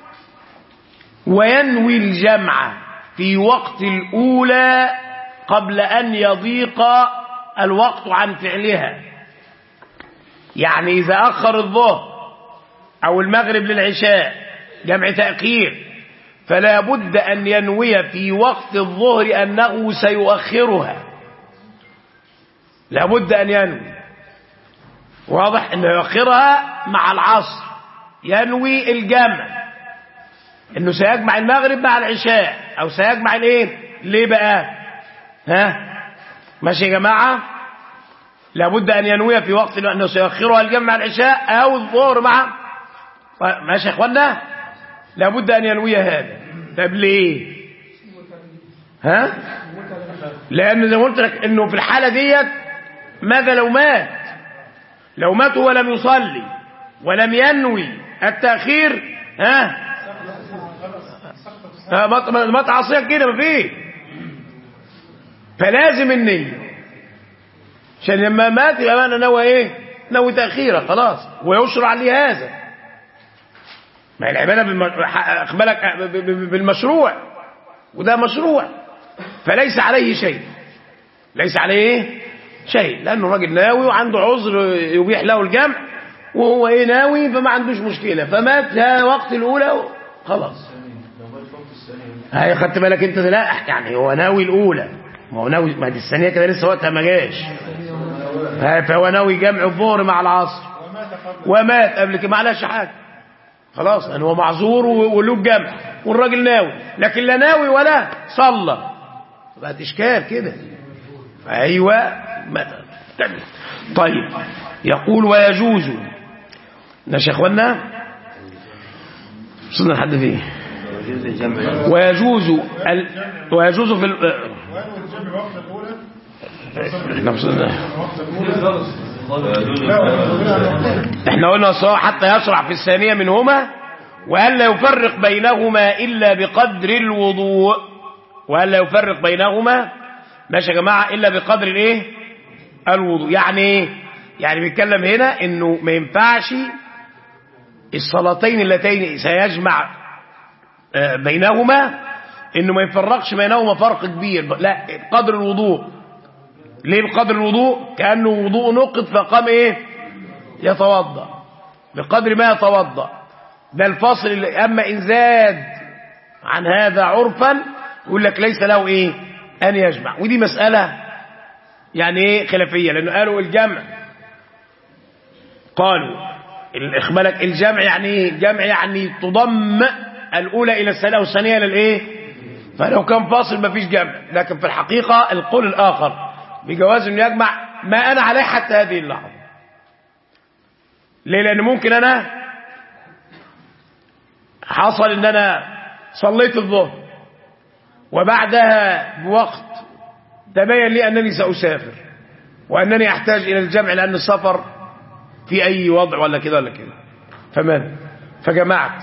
وينوي الجمع في وقت الأولى قبل أن يضيق الوقت عن فعلها يعني إذا أخر الظهر أو المغرب للعشاء جمع تأخير فلا بد أن ينوي في وقت الظهر أنه سيؤخرها لا بد أن ينوي واضح أنه يؤخرها مع العصر ينوي الجمع انه سيجمع المغرب مع العشاء او سيجمع الايه ليه بقى ها ماشي يا جماعه لابد ان ينوي في وقت انه سيؤخرها الجمع مع العشاء او الظهر مع ماشي يا اخوانا لابد ان ينوي هذا طب ليه ها لان زي ما قلت لك انه في الحاله ديت ماذا لو مات لو مات ولم يصلي ولم ينوي التاخير ها ما تعصيك كده ما فيه فلازم النية عشان لما مات يبقى انا نوى ايه نوى تأخيرة خلاص ويشرع لي هذا ما هي العبادة اقبلك بالمشروع وده مشروع فليس عليه شيء ليس عليه ايه شيء لانه راجل ناوي وعنده عذر يبيح له الجمع وهو ايه ناوي فما عندوش مشكلة فمات ها وقت الاولى خلاص هاي خدت بالك انت لا يعني هو ناوي الاولى ما هو ناوي ما دي الثانيه كده لسه وقتها ما جاش فهو ناوي جمع الظهر مع العصر ومات قبل كده معلش حاجه خلاص يعني هو معذور وله الجمع والراجل ناوي لكن لا ناوي ولا صلى بقت اشكال كده ايوه طيب يقول ويجوز ماشي يا اخوانا وصلنا لحد فين ويجوز ال... ويجوز في ال... احنا قلنا صلاة حتى يشرع في الثانية منهما وألا يفرق بينهما إلا بقدر الوضوء وألا يفرق بينهما ماشي يا جماعة إلا بقدر الايه الوضوء يعني ايه يعني بيتكلم هنا انه ما ينفعش الصلاتين اللتين سيجمع بينهما انه ما يفرقش بينهما فرق كبير لا قدر الوضوء ليه بقدر الوضوء كانه وضوء نقض فقام ايه يتوضا بقدر ما يتوضا ده الفصل اللي اما ان زاد عن هذا عرفا يقول لك ليس له ايه ان يجمع ودي مساله يعني ايه خلافيه لانه قالوا الجمع قالوا اخبالك الجمع يعني ايه الجمع يعني تضم الأولى إلى الثانية والثانية إلى الإيه فلو كان فاصل مفيش جمع لكن في الحقيقة القول الآخر بجواز أنه يجمع ما أنا عليه حتى هذه اللحظة ليه لان ممكن انا حصل ان انا صليت الظهر وبعدها بوقت تبين لي انني ساسافر وانني احتاج الى الجمع لان السفر في اي وضع ولا كده ولا كده فماذا فجمعت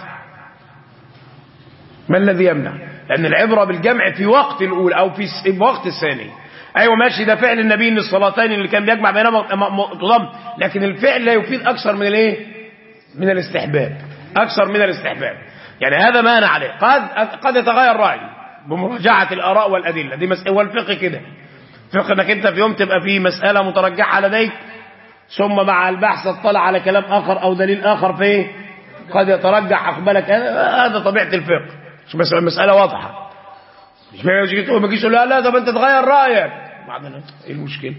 ما الذي يمنع لان العبره بالجمع في وقت الاولى او في س- وقت الثاني ايوه ماشي ده فعل النبي ان الصلاتين اللي كان بيجمع بينهما م- م- تضم لكن الفعل لا يفيد اكثر من الايه من الاستحباب اكثر من الاستحباب يعني هذا ما انا عليه قد قد يتغير رايي بمراجعه الاراء والادله دي مساله والفقه كده فقه انك انت في يوم تبقى في مساله مترجحه لديك ثم مع البحث اطلع على كلام اخر او دليل اخر في إيه؟ قد يترجح اقبلك هذا هذا طبيعه الفقه مش بس المساله واضحه مش ما يجي تقول ما تجيش تقول لا لا طب انت تغير رايك بعدين ايه المشكله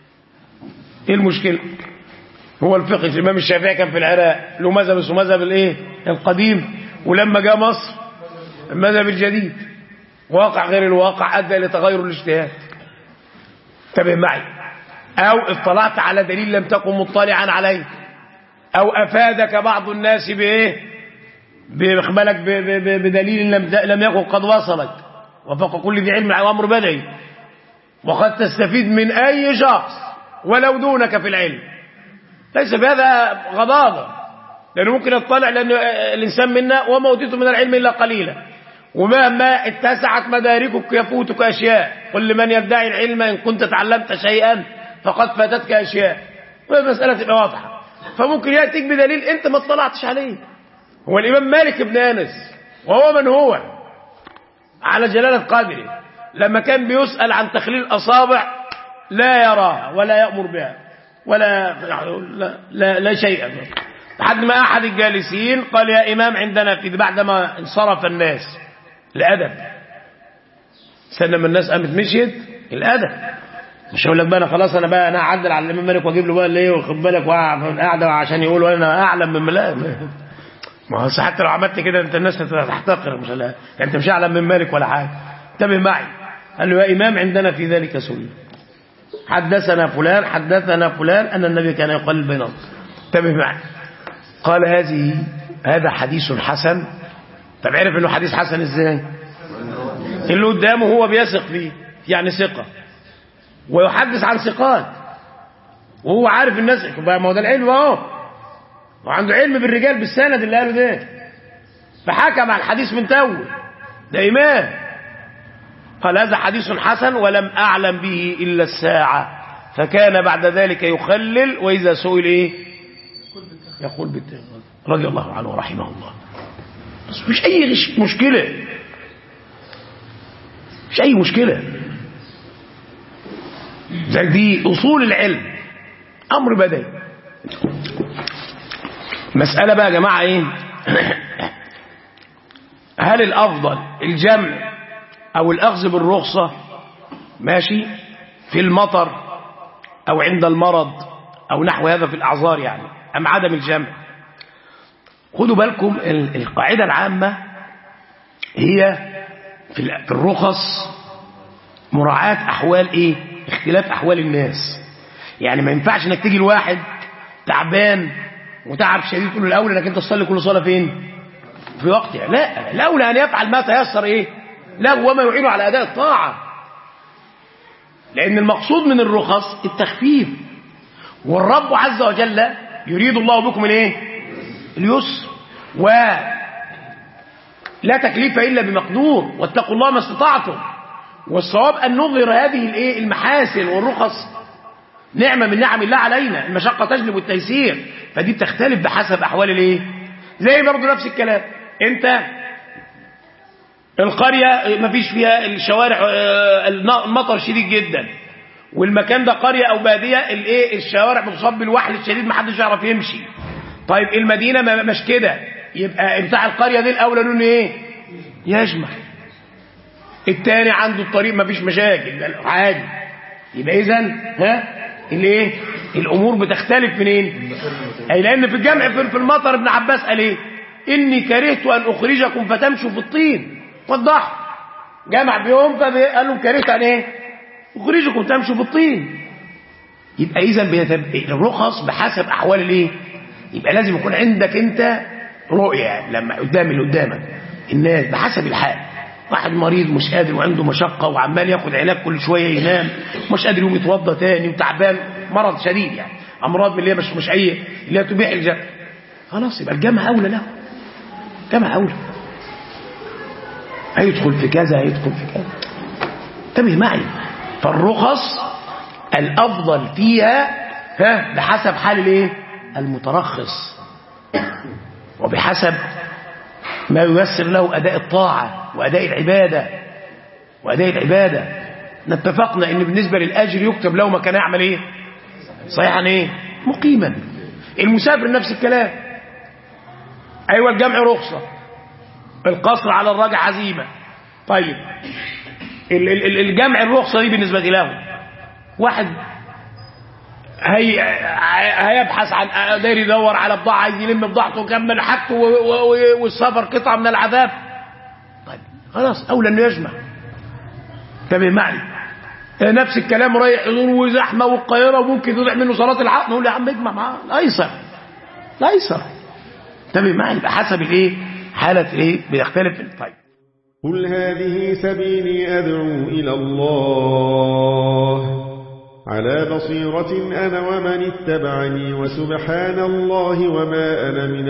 ايه المشكله هو الفقه الامام الشافعي كان في العراق له مذهب اسمه مذهب الايه القديم ولما جاء مصر المذهب الجديد واقع غير الواقع ادى الى تغير الاجتهاد انتبه معي او اطلعت على دليل لم تكن مطلعا عليه او افادك بعض الناس بايه بإخبالك ب- ب- ب- بدليل لم لم يكن قد وصلك وفوق كل ذي علم امر بدعي وقد تستفيد من اي شخص ولو دونك في العلم ليس بهذا غضاضه لانه ممكن يطلع لان الانسان منا وما اوتيت من العلم الا قليلا ومهما اتسعت مداركك يفوتك اشياء قل لمن يدعي العلم ان كنت تعلمت شيئا فقد فاتتك اشياء والمساله تبقى واضحه فممكن ياتيك بدليل انت ما اطلعتش عليه هو الامام مالك بن انس وهو من هو على جلاله قدره لما كان بيسال عن تخليل الاصابع لا يراها ولا يامر بها ولا لا, لا, لا شيء لحد ما احد الجالسين قال يا امام عندنا في بعدما انصرف الناس الادب استنى ما الناس قامت مشيت الادب مش هقول لك بقى انا خلاص انا بقى انا اعدل على الامام مالك واجيب له بقى اللي ايه واخد بالك وقع في القعده عشان يقولوا انا اعلم من ملاك ما هو حتى لو عملت كده انت الناس هتحتقر مش لا انت مش اعلم من مالك ولا حاجه انتبه معي قال له يا امام عندنا في ذلك سنه حدثنا فلان حدثنا فلان ان النبي كان يقلل بينهم انتبه معي قال هذه هذا حديث حسن طب عرف انه حديث حسن ازاي اللي قدامه هو بيثق فيه يعني ثقه ويحدث عن ثقات وهو عارف الناس بقى ما هو ده العلم اهو وعنده علم بالرجال بالسند اللي قاله ده فحكم على الحديث من تو ده إمام قال هذا حديث حسن ولم أعلم به إلا الساعة فكان بعد ذلك يخلل وإذا سئل إيه يقول بالتالي رضي الله عنه ورحمه الله بس مش أي غش- مشكلة مش أي مشكلة زي دي أصول العلم أمر بدني مسألة بقى يا جماعة ايه هل الافضل الجمع او الاخذ بالرخصة ماشي في المطر او عند المرض او نحو هذا في الاعذار يعني ام عدم الجمع خدوا بالكم ال- القاعدة العامة هي في ال- في الرخص مراعاة احوال ايه اختلاف احوال الناس يعني ما ينفعش انك تيجي الواحد تعبان وتعب شديد تقول له الاولى انك انت تصلي كل صلاه فين في وقتها لا الاولى ان يفعل ما تيسر ايه له وما يعينه على اداء الطاعه لان المقصود من الرخص التخفيف والرب عز وجل يريد الله بكم الايه اليسر و لا تكليف الا بمقدور واتقوا الله ما استطعتم والصواب ان نظهر هذه الايه المحاسن والرخص نعمة من نعم الله علينا المشقة تجلب التيسير فدي بتختلف بحسب أحوال الايه زي برضه نفس الكلام انت القرية ما فيش فيها الشوارع آه، المطر شديد جدا والمكان ده قرية أو بادية الايه الشوارع بتصاب بالوحل الشديد ما حدش يعرف يمشي طيب المدينة ما مش كده يبقى بتاع القرية دي الأولى لونه ايه يجمع التاني عنده الطريق ما فيش مشاكل ده عادي يبقى اذا ها الايه الامور بتختلف منين اي لان في الجمع في في المطر ابن عباس قال ايه اني كرهت ان اخرجكم فتمشوا في الطين وضح جمع بيوم فقال لهم كرهت ان ايه اخرجكم تمشوا في الطين يبقى اذا الرخص بحسب احوال الايه يبقى لازم يكون عندك انت رؤية لما قدام اللي قدامك الناس بحسب الحال واحد مريض مش قادر وعنده مشقة وعمال ياخد علاج كل شوية ينام مش قادر يقوم يتوضى تاني وتعبان مرض شديد يعني أمراض من اللي هي مش مش أي اللي هي تبيح الجنة خلاص يبقى الجامعة أولى له جامعة أولى هيدخل في كذا هيدخل في كذا انتبه معي فالرخص الأفضل فيها ها بحسب حال الايه المترخص وبحسب ما ييسر له أداء الطاعة وأداء العبادة وأداء العبادة اتفقنا ان بالنسبة للأجر يكتب له ما كان يعمل ايه صحيحا ايه مقيما المسافر نفس الكلام ايوه الجمع رخصة القصر على الراجع عزيمة طيب ال- ال- ال- الجمع الرخصة دي بالنسبة له واحد هي هيبحث عن داير يدور على بضاعة عايز يلم بضاعته ويكمل حاجته و- و- والسفر قطعة من العذاب طيب خلاص أولى إنه يجمع انتبه معي نفس الكلام رايح يدور وزحمة والقاهرة وممكن تضيع منه صلاة العقل نقول يا عم اجمع معاه الأيسر الأيسر انتبه معي يبقى حسب الايه حالة ايه بيختلف طيب قل هذه سبيلي أدعو إلى الله على بصيرة أنا ومن اتبعني وسبحان الله وما أنا من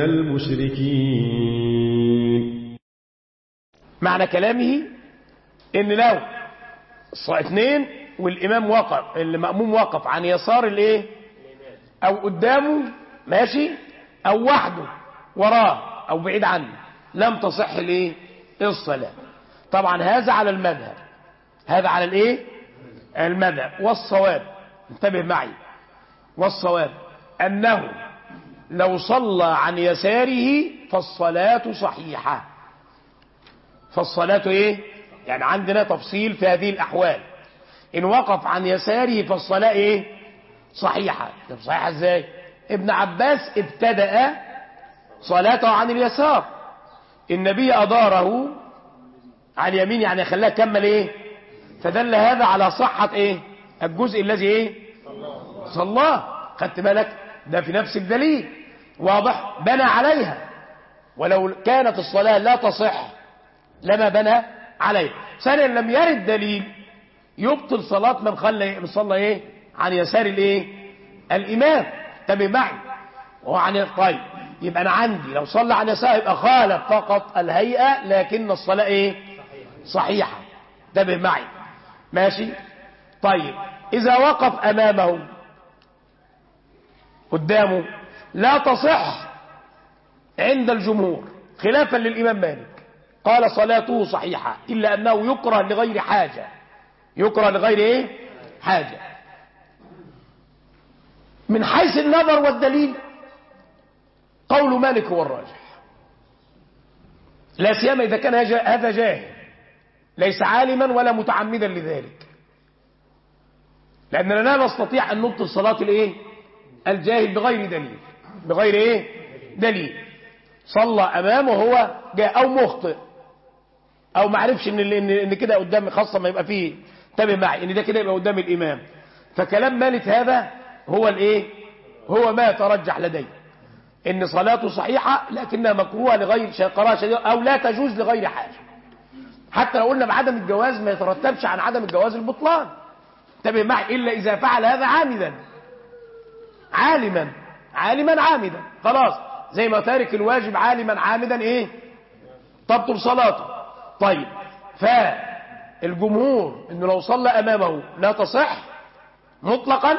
المشركين معنى كلامه ان لو الص- اثنين والامام وقف المأموم وقف عن يسار الايه او قدامه ماشي او وحده وراه او بعيد عنه لم تصح الايه الصلاة طبعا هذا على المذهب هذا على الايه المذهب والصواب انتبه معي والصواب انه لو صلى عن يساره فالصلاة صحيحة فالصلاة ايه يعني عندنا تفصيل في هذه الاحوال ان وقف عن يساره فالصلاة ايه صحيحة طب صحيحة ازاي ابن عباس ابتدأ صلاته عن اليسار النبي أداره عن اليمين يعني خلاه كمل ايه فدل هذا على صحة ايه الجزء الذي ايه صلاه خدت بالك ده في نفس الدليل واضح بنى عليها ولو كانت الصلاة لا تصح لما بنى عليه ثانيا لم يرد دليل يبطل صلاة من خلى من صلى ايه عن يسار الايه الامام انتبه معي وهو عن طيب يبقى انا عندي لو صلى عن يسار يبقى خالف فقط الهيئة لكن الصلاة ايه صحيحة انتبه معي ماشي طيب اذا وقف امامه قدامه لا تصح عند الجمهور خلافا للامام مالك قال صلاته صحيحة إلا أنه يكره لغير حاجة يكره لغير إيه؟ حاجة من حيث النظر والدليل قول مالك هو الراجح لا سيما إذا كان هذا جاهل ليس عالما ولا متعمدا لذلك لأننا لا نستطيع أن نبطل صلاة الإيه؟ الجاهل بغير دليل بغير إيه؟ دليل صلى أمامه هو جاء أو مخطئ او ما عرفش ان ان, إن كده قدام خاصه ما يبقى فيه انتبه معي ان ده كده يبقى قدام الامام فكلام مالك هذا هو الايه هو ما يترجح لدي ان صلاته صحيحه لكنها مكروهه لغير قراءه شديده او لا تجوز لغير حاجه حتى لو قلنا بعدم الجواز ما يترتبش عن عدم الجواز البطلان انتبه معي الا اذا فعل هذا عامدا عالما عالما عامدا خلاص زي ما تارك الواجب عالما عامدا ايه تبطل صلاته طيب فالجمهور انه لو صلى امامه لا تصح مطلقا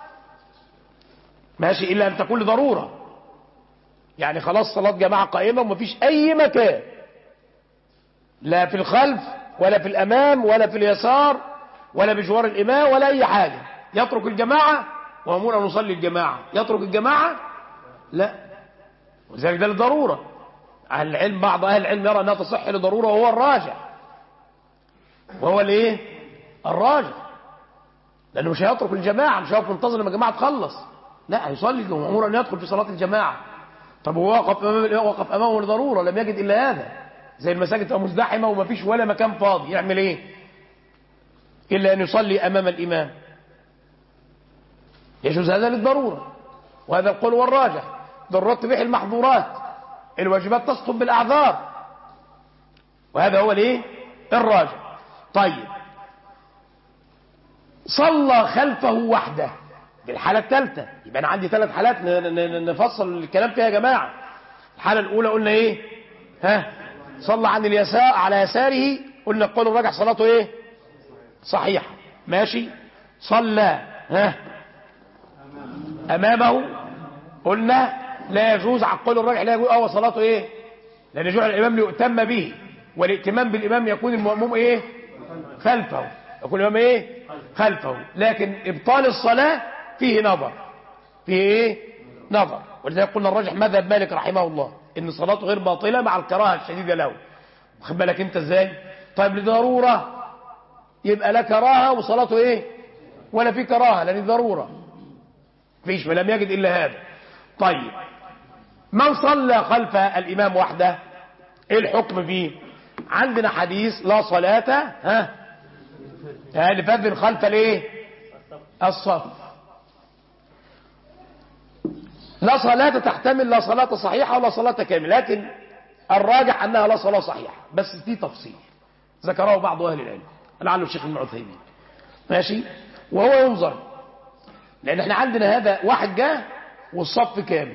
ماشي الا ان تكون لضروره يعني خلاص صلاه جماعه قائمه ومفيش اي مكان لا في الخلف ولا في الامام ولا في اليسار ولا بجوار الامام ولا اي حاجه يترك الجماعه وامور ان نصلي الجماعه يترك الجماعه لا وذلك ده لضروره أهل العلم بعض أهل العلم يرى أنها تصح لضرورة وهو الراجح وهو الايه الراجح لأنه مش هيترك الجماعة مش هيقف منتظر لما الجماعة تخلص لا هيصلي مأمور أن يدخل في صلاة الجماعة طب هو وقف أمام وقف أمامه لضرورة لم يجد إلا هذا زي المساجد تبقى مزدحمة وما فيش ولا مكان فاضي يعمل إيه إلا أن يصلي أمام الإمام يجوز هذا للضرورة وهذا القول هو الراجح ضرورات تبيح المحظورات الواجبات تسقط بالاعذار وهذا هو الايه الراجع طيب صلى خلفه وحده دي الحالة الثالثة يبقى أنا عندي ثلاث حالات ن- ن- نفصل الكلام فيها يا جماعة الحالة الأولى قلنا إيه ها صلى عن اليسار على يساره قلنا القول الراجع صلاته إيه صحيحة ماشي صلى ها أمامه قلنا لا يجوز على القول الراجع لا يجوز أو صلاته إيه لأن جعل الإمام ليؤتم به والائتمام بالإمام يكون المأموم إيه خلفه يكون الإمام إيه خلفه لكن إبطال الصلاة فيه نظر فيه إيه نظر ولذلك قلنا الراجح مذهب مالك رحمه الله إن صلاته غير باطلة مع الكراهة الشديدة له واخد بالك أنت إزاي طيب لضرورة يبقى لا كراهة وصلاته إيه ولا في كراهة لأن ضرورة فيش لم يجد إلا هذا طيب من صلى خلف الإمام وحده إيه الحكم فيه عندنا حديث لا صلاة ها ها لفذ خلف الايه الصف لا صلاة تحتمل لا صلاة صحيحة ولا صلاة كاملة لكن الراجح أنها لا صلاة صحيحة بس دي تفصيل ذكره بعض أهل العلم لعله الشيخ ابن عثيمين ماشي وهو ينظر لأن احنا عندنا هذا واحد جاء والصف كامل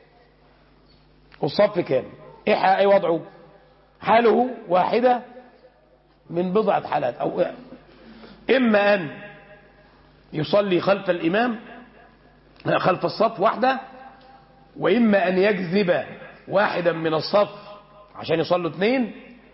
والصف كامل ايه ح- ايه وضعه حاله واحدة من بضعة حالات أو إما أن يصلي خلف الإمام خلف الصف واحدة وإما أن يجذب واحدا من الصف عشان يصلوا اثنين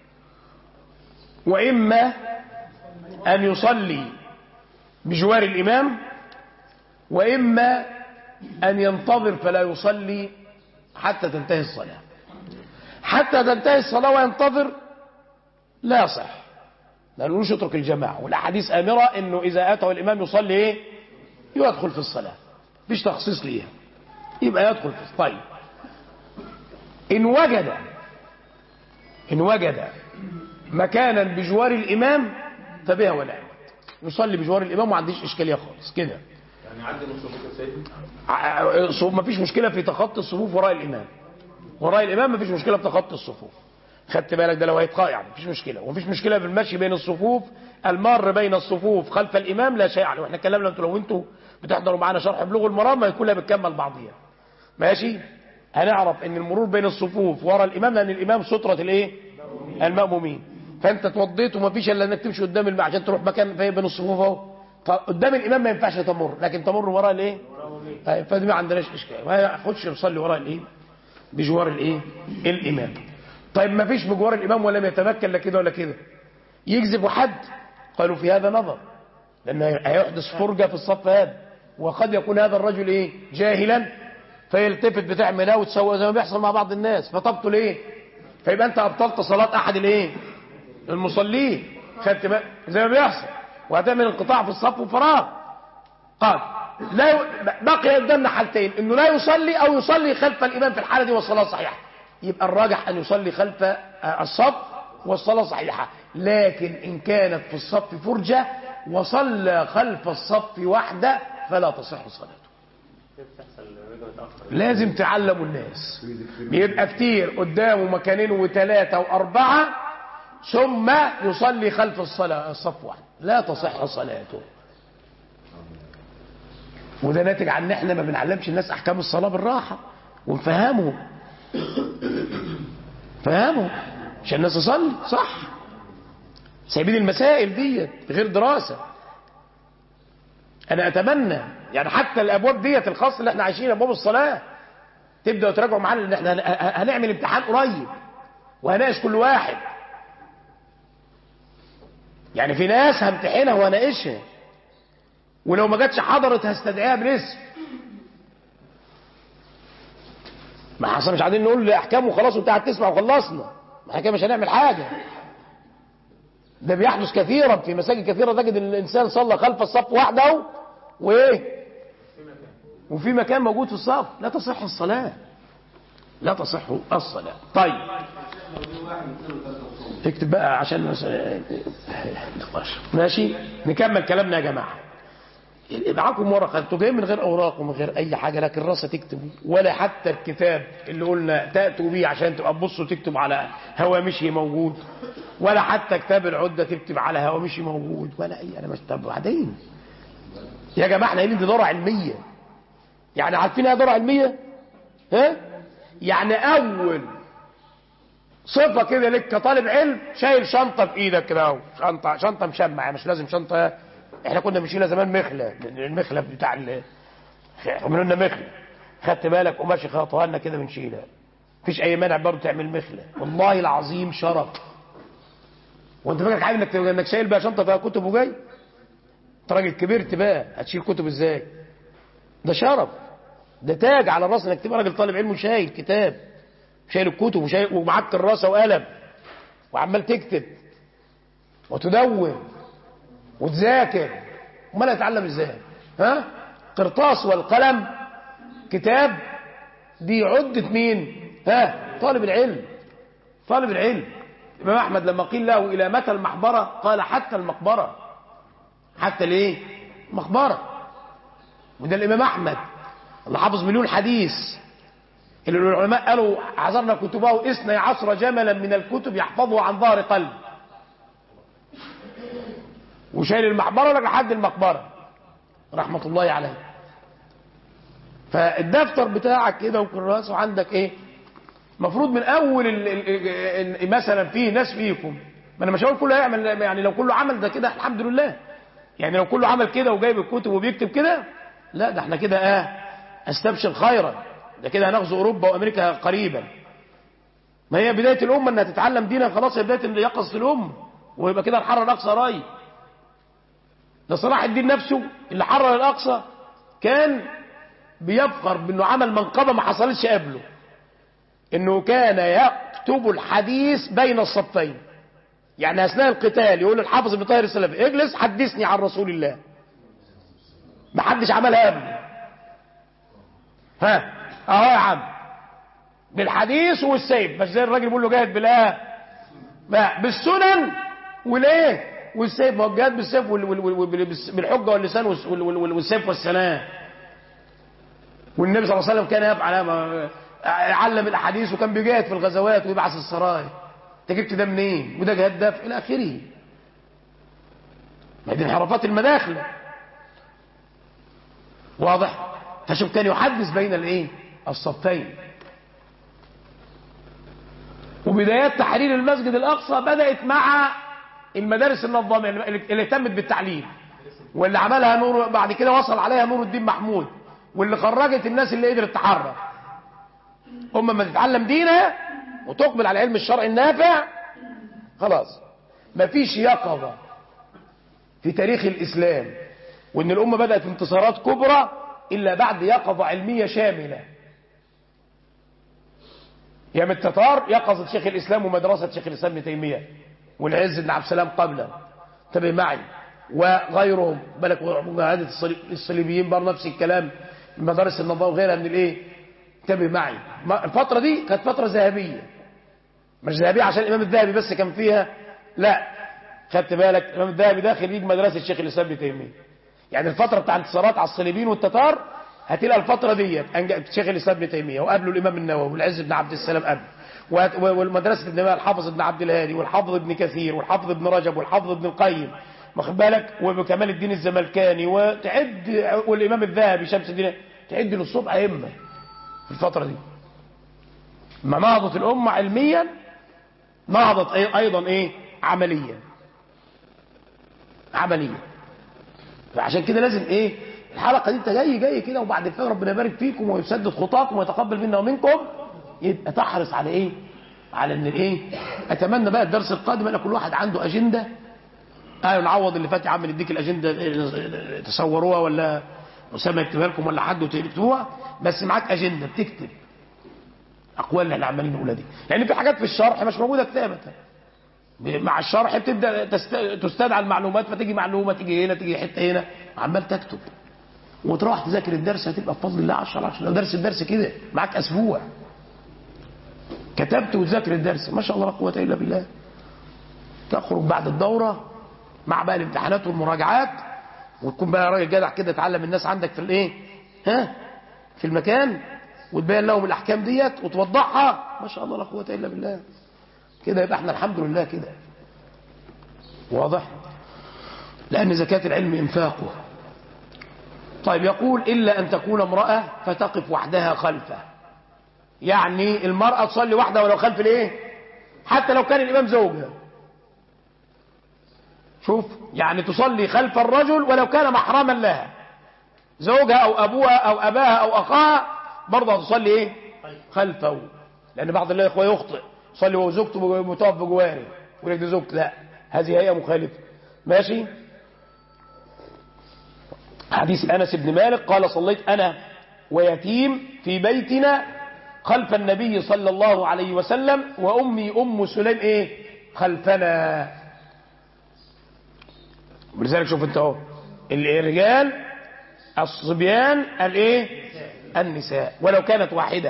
وإما أن يصلي بجوار الإمام وإما أن ينتظر فلا يصلي حتى تنتهي الصلاة حتى تنتهي الصلاة وينتظر لا يصح لا نقولش اترك الجماعة والأحاديث آمرة أنه إذا أتوا الإمام يصلي إيه يدخل في الصلاة مفيش تخصيص ليها يبقى يدخل في الصلاة طيب إن وجد إن وجد مكانا بجوار الإمام فبها ونعمت يصلي بجوار الإمام وما عنديش إشكالية خالص كده يعني عندي نص ممكن سيدي ع- صف- مفيش مشكلة في تخطي الصفوف وراء الإمام وراء الإمام مفيش مشكلة في تخطي الصفوف خدت بالك ده لو هيتقاء يعني مفيش مشكلة ومفيش مشكلة في المشي بين الصفوف المار بين الصفوف خلف الإمام لا شيء عليه واحنا اتكلمنا انتوا لو انتوا بتحضروا معانا شرح بلوغ المرام ما كلها بتكمل بعضيها ماشي هنعرف ان المرور بين الصفوف ورا الإمام لأن الإمام سترة الايه المأمومين فانت اتوضيت ومفيش الا انك تمشي قدام الم- عشان تروح مكان في بين الصفوف اهو قدام الامام ما ينفعش تمر لكن تمر وراء الايه أي، فدي ما عندناش اشكال ما ياخدش يصلي وراء الايه بجوار الايه الامام طيب ما فيش بجوار الامام ولم يتمكن لا كده ولا كده يجذب حد قالوا في هذا نظر لان هيحدث فرجه في الصف هذا وقد يكون هذا الرجل ايه جاهلا فيلتفت بتعمل ايه وتسوي زي ما بيحصل مع بعض الناس فتبطل ايه فيبقى انت ابطلت صلاه احد الايه المصلين خدت بالك زي ما بيحصل وهتعمل انقطاع في الصف وفراغ قال لا ي... بقي قدامنا حالتين انه لا يصلي او يصلي خلف الامام في الحاله دي والصلاه صحيحه يبقى الراجح ان يصلي خلف آه، الصف والصلاه صحيحه لكن ان كانت في الصف فرجه وصلى خلف الصف وحده فلا تصح صلاته لازم تعلموا الناس بيبقى كتير قدامه مكانين وثلاثة وأربعة ثم يصلي خلف الصلاة الصف واحد لا تصح صلاته وده ناتج عن ان احنا ما بنعلمش الناس احكام الصلاة بالراحة ونفهمهم فهمهم عشان الناس تصلي صح سايبين المسائل ديت غير دراسة انا اتمنى يعني حتى الابواب ديت الخاصة اللي احنا عايشين ابواب الصلاة تبدأوا تراجعوا معانا ان احنا هن- هنعمل امتحان قريب وهناقش كل واحد يعني في ناس همتحنها وهناقشها ولو ما جاتش حضرت هستدعيها باسم ما حصل مش قاعدين نقول احكام وخلاص وانت هتسمع وخلصنا ما احنا كده مش هنعمل حاجه ده بيحدث كثيرا في مساجد كثيره تجد ان الانسان صلى خلف الصف وحده وايه وفي مكان موجود في الصف لا تصح الصلاه لا تصح الصلاه طيب اكتب بقى عشان نقاش ماشي نكمل كلامنا يا جماعه معاكم ورقه انتوا جايين من غير اوراق ومن غير اي حاجه لكن راسه تكتبوا ولا حتى الكتاب اللي قلنا تاتوا بيه عشان تبقى تبصوا تكتب على هوامشي موجود ولا حتى كتاب العده تكتب على هوامشي موجود ولا اي انا مش طب بعدين يا جماعه احنا قايلين دي دوره علميه يعني عارفين ايه دوره علميه ها يعني اول صفه كده لك كطالب علم شايل شنطه في ايدك كده اهو شنطه شنطه مشمعه مش لازم شنطه احنا كنا بنشيلها زمان مخله المخله بتاع ال عملوا لنا مخله خدت بالك وماشي خطوها لنا كده بنشيلها مفيش اي مانع برضه تعمل مخله والله العظيم شرف وانت فاكر حاجه انك انك شايل بقى شنطه فيها كتب وجاي انت راجل كبرت بقى هتشيل كتب ازاي ده شرف ده تاج على الراس انك تبقى راجل طالب علم وشايل كتاب شايل الكتب وشايل ومعاك كراسه وقلم وعمال تكتب وتدون وتذاكر امال هتتعلم ازاي ها قرطاس والقلم كتاب دي عدة مين ها طالب العلم طالب العلم الإمام أحمد لما قيل له إلى متى المحبرة قال حتى المقبرة حتى الايه مقبرة وده الإمام أحمد اللي حافظ مليون حديث اللي العلماء قالوا عذرنا كتبه اثني عشر جملا من الكتب يحفظه عن ظهر قلب وشايل المحبرة لك لحد المقبرة رحمة الله عليه فالدفتر بتاعك كده وكراسه وعندك ايه مفروض من اول ال ال ال مثلا في ناس فيكم ما انا مش هقول كله هيعمل يعني لو كله عمل ده كده الحمد لله يعني لو كله عمل كده وجايب الكتب وبيكتب كده لا ده احنا كده اه استبشر خيرا ده كده هنغزو اوروبا وامريكا قريبا ما هي بدايه الامه انها تتعلم دينها خلاص هي بدايه يقظه الامه ويبقى كده نحرر الاقصى راي ده صلاح الدين نفسه اللي حرر الاقصى كان بيفخر بانه عمل منقبه ما حصلتش قبله انه كان يكتب الحديث بين الصفين يعني اثناء القتال يقول الحافظ ابن طاهر السلفي اجلس حدثني عن رسول الله ما حدش عملها قبله ها اهو يا عم بالحديث والسيف مش زي الراجل بيقول له جاهد بالايه بالسنن والايه والسيف ما هو الجهاد بالسيف بالحجه واللسان والسيف والسلام والنبي صلى الله عليه وسلم كان يفعل علم الاحاديث وكان بيجاهد في الغزوات ويبعث السرايا انت جبت ده منين وده جهاد ده الى اخره ما دي انحرافات المداخل واضح فشوف كان يحدث بين الايه الصفين وبدايات تحرير المسجد الاقصى بدات مع المدارس النظاميه اللي اهتمت بالتعليم واللي عملها نور بعد كده وصل عليها نور الدين محمود واللي خرجت الناس اللي قدرت تحرر هم ما تتعلم دينها وتقبل على علم الشرع النافع خلاص مفيش يقظة في تاريخ الإسلام وإن الأمة بدأت انتصارات كبرى إلا بعد يقظة علمية شاملة يا من التتار يقظة شيخ الإسلام ومدرسة شيخ الإسلام ابن تيمية والعز بن عبد السلام قبله انتبه معي وغيرهم بالك مجاهدة الصليبيين برضه نفس الكلام مدارس النظام وغيرها من الايه انتبه معي الفترة دي كانت فترة ذهبية مش ذهبية عشان الإمام الذهبي بس كان فيها لا خدت بالك الإمام الذهبي ده خريج مدرسة الشيخ الإسلام ابن تيمية يعني الفترة بتاع انتصارات على الصليبيين والتتار هتلاقي الفترة ديت شيخ الإسلام ابن تيمية وقبله الإمام النووي والعز بن عبد السلام قبل والمدرسة ابن الحافظ ابن عبد الهادي والحافظ ابن كثير والحافظ ابن رجب والحافظ ابن القيم واخد بالك وكمال الدين الزملكاني وتعد والإمام الذهبي شمس الدين تعد للصبح أئمة في الفترة دي ما نهضت الأمة علميا نهضت أيضا إيه عمليا عمليا فعشان كده لازم إيه الحلقة دي انت جاي جاي كده وبعد كده ربنا يبارك فيكم ويسدد خطاكم ويتقبل منا ومنكم يبقى تحرص على ايه على ان الايه اتمنى بقى الدرس القادم ان كل واحد عنده اجنده ايوه نعوض اللي فات يا عم نديك الاجنده تصوروها ولا اسامه يكتبها لكم ولا حد وتكتبوها بس معاك اجنده بتكتب اقوال اللي احنا عمالين نقولها دي لان في حاجات في الشرح مش موجوده كتابه مع الشرح بتبدا تستدعى المعلومات فتيجي معلومه تيجي هنا تيجي حته هنا عمال تكتب وتروح تذاكر الدرس هتبقى بفضل الله 10 10 لو درس الدرس كده معاك اسبوع كتبت وتذاكر الدرس ما شاء الله لا قوه الا بالله تخرج بعد الدوره مع بقى الامتحانات والمراجعات وتكون بقى راجل جدع كده تعلم الناس عندك في الايه ها في المكان وتبين لهم الاحكام ديت وتوضحها ما شاء الله لا قوه الا بالله كده يبقى احنا الحمد لله كده واضح لان زكاه العلم انفاقه طيب يقول الا ان تكون امراه فتقف وحدها خلفه يعني المراه تصلي وحدها ولو خلف الايه حتى لو كان الامام زوجها شوف يعني تصلي خلف الرجل ولو كان محرما لها زوجها او ابوها او اباها او اخاها برضه تصلي ايه خلفه لان بعض الاخوه يخطئ يصلي وهو زوجته متوفى بجواره يقول لك دي زوجته لا هذه هيئه مخالفه ماشي حديث انس بن مالك قال صليت انا ويتيم في بيتنا خلف النبي صلى الله عليه وسلم وامي ام سليم ايه خلفنا ولذلك شوف انت اهو الرجال الصبيان الايه النساء ولو كانت واحده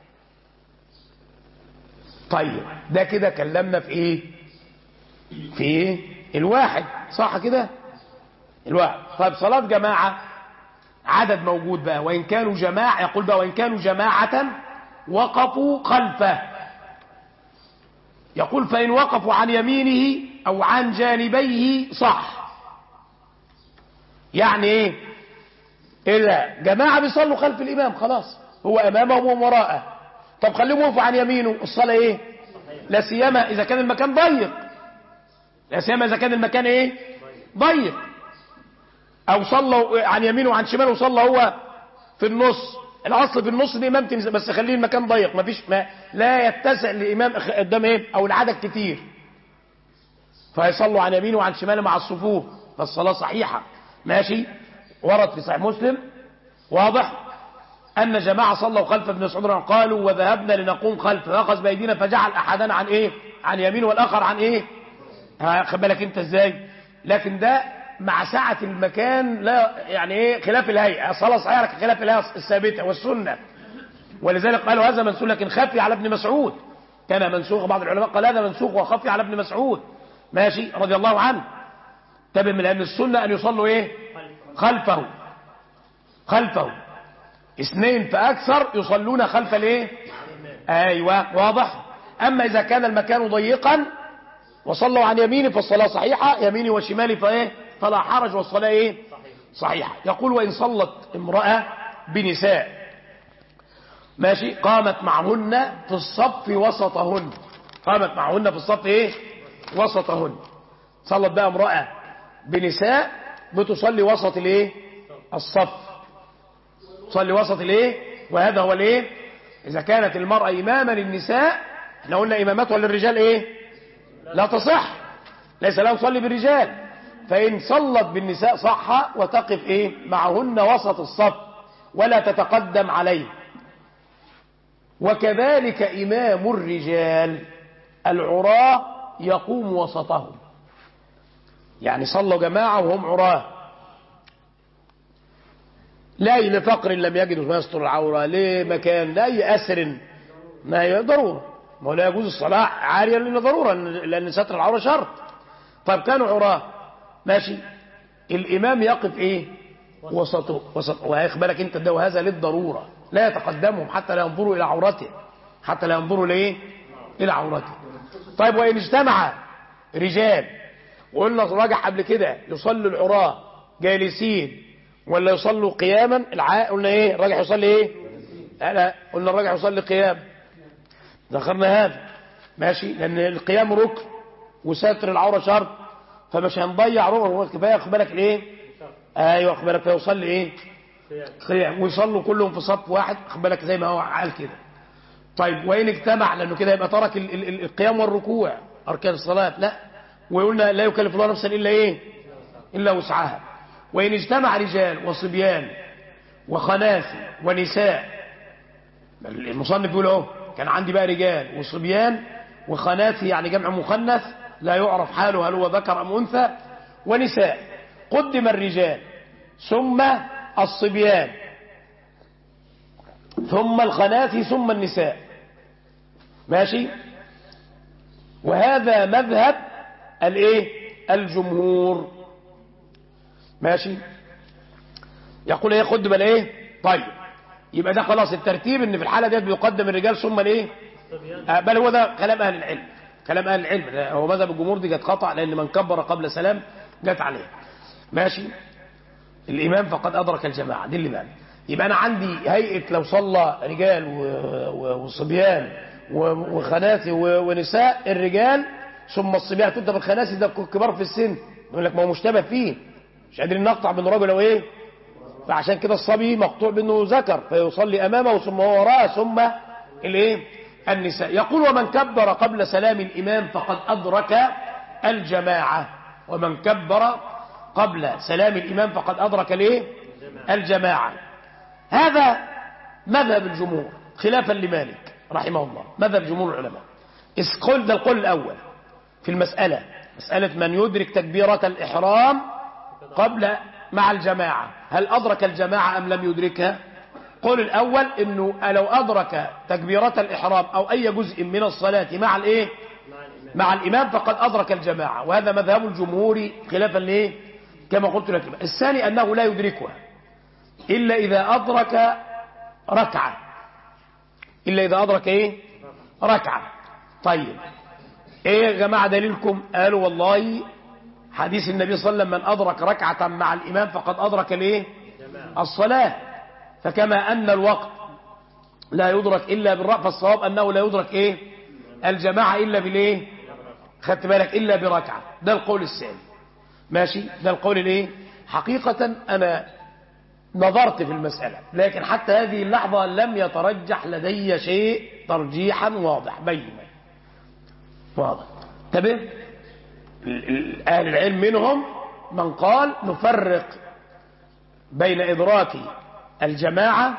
طيب ده كده كلمنا في ايه في ايه الواحد صح كده الواحد طيب صلاة جماعة عدد موجود بقى وإن كانوا جماعة يقول بقى وإن كانوا جماعة وقفوا خلفه يقول فإن وقفوا عن يمينه أو عن جانبيه صح يعني ايه إذا جماعة بيصلوا خلف الإمام خلاص هو أمامهم ووراءه طب خليهم يقفوا عن يمينه الصلاة ايه لا سيما إذا كان المكان ضيق لا سيما إذا كان المكان ايه ضيق أو صلوا عن يمينه وعن شماله وصلى هو في النص الأصل في النص الإمام تنزل بس خليه المكان ضيق ما فيش ما لا يتسع الإمام قدام ايه أو العدد كتير فيصلوا عن يمينه وعن شماله مع الصفوف فالصلاة صحيحة ماشي ورد في صحيح مسلم واضح أن جماعة صلوا خلف ابن مسعود قالوا وذهبنا لنقوم خلفه فأخذ بأيدينا فجعل أحدنا عن إيه عن يمينه والآخر عن إيه خد بالك أنت إزاي لكن ده مع سعة المكان لا يعني إيه خلاف الهيئة الصلاة صحيحة لكن خلاف الهيئة الثابتة والسنة ولذلك قالوا هذا منسوخ لكن خفي على ابن مسعود كان منسوخ بعض العلماء قال هذا منسوخ وخفي على ابن مسعود ماشي رضي الله عنه تبع من أن السنة أن يصلوا إيه خلفه خلفه اثنين فأكثر يصلون خلف الايه ايوه واضح اما اذا كان المكان ضيقا وصلوا عن يمينه فالصلاة صحيحة يميني وشمالي فايه فلا حرج والصلاة ايه صحيحة يقول وان صلت امرأة بنساء ماشي قامت معهن في الصف وسطهن قامت معهن في الصف ايه وسطهن صلت بقى امرأة بنساء بتصلي وسط الايه الصف تصلي وسط الايه وهذا هو الايه اذا كانت المرأة اماما للنساء احنا قلنا امامتها للرجال ايه لا تصح ليس لا تصلي بالرجال فان صلت بالنساء صح وتقف ايه معهن وسط الصف ولا تتقدم عليه وكذلك امام الرجال العراة يقوم وسطهم يعني صلوا جماعة وهم عراه لا لفقر لم يجدوا ما يستر العورة لمكان لا أسر ما هي ضرورة ما لا يجوز الصلاة عارية لأن ضرورة لأن ستر العورة شرط طيب كانوا عراه ماشي الإمام يقف إيه وسطه وسط وهيخبرك أنت ده هذا للضرورة لا يتقدمهم حتى لا ينظروا إلى عورته حتى لا ينظروا لإيه إلى عورته طيب وإن اجتمع رجال وقلنا راجع قبل كده يصلي العراة جالسين ولا يصلوا قياما الع... قلنا ايه الراجح يصلي ايه لا قلنا الراجح يصلي قيام ذكرنا هذا ماشي لان القيام ركن وستر العوره شرط فمش هنضيع ربع هو كفايه خد بالك الايه ايوه خد بالك فيصلي ايه قيام ويصلوا كلهم في صف واحد خد بالك زي ما هو قال كده طيب وين اجتمع لانه كده يبقى ترك ال... ال... القيام والركوع اركان الصلاه لا وقلنا لا يكلف الله نفسا الا ايه الا وسعها وإن اجتمع رجال وصبيان وخناثي ونساء المصنف بيقول اهو كان عندي بقى رجال وصبيان وخناثي يعني جمع مخنث لا يعرف حاله هل هو ذكر أم أنثى ونساء قدم الرجال ثم الصبيان ثم الخناثي ثم النساء ماشي وهذا مذهب الايه الجمهور ماشي يقول ايه خد بل ايه طيب يبقى ده خلاص الترتيب ان في الحاله ديت بيقدم الرجال ثم الايه آه، بل هو ده كلام اهل العلم كلام اهل العلم ده هو مذهب الجمهور دي كانت خطا لان من كبر قبل سلام جت عليه ماشي الامام فقد ادرك الجماعه دي اللي بقى يبقى انا عندي هيئه لو صلى رجال و- و- وصبيان و- وخناثي و- ونساء الرجال ثم الصبيان تبدا بالخناثي ده كبار في السن يقول لك ما هو مشتبه فيه مش قادرين نقطع بين رجل وايه فعشان كده الصبي مقطوع بانه ذكر فيصلي امامه ثم هو وراءه ثم الايه النساء يقول ومن كبر قبل سلام الامام فقد ادرك الجماعه ومن كبر قبل سلام الامام فقد ادرك الايه الجماعه هذا مذهب الجمهور خلافا لمالك رحمه الله مذهب جمهور العلماء قول ده القول الاول في المساله مساله من يدرك تكبيره الاحرام قبل مع الجماعة هل أدرك الجماعة أم لم يدركها قول الأول أنه لو أدرك تكبيرة الإحرام أو أي جزء من الصلاة مع الإيه مع الإمام فقد أدرك الجماعة وهذا مذهب الجمهور خلافا لإيه كما قلت لك الثاني أنه لا يدركها إلا إذا أدرك ركعة إلا إذا أدرك إيه ركعة طيب إيه يا جماعة دليلكم قالوا والله حديث النبي صلى الله عليه وسلم من أدرك ركعة مع الإمام فقد أدرك الايه الصلاة فكما أن الوقت لا يدرك إلا بالرأى فالصواب أنه لا يدرك إيه الجماعة إلا بالإيه خدت بالك إلا بركعة ده القول الثاني ماشي ده القول الإيه حقيقة أنا نظرت في المسألة لكن حتى هذه اللحظة لم يترجح لدي شيء ترجيحا واضح بينا واضح تمام أهل العلم منهم من قال نفرق بين إدراك الجماعة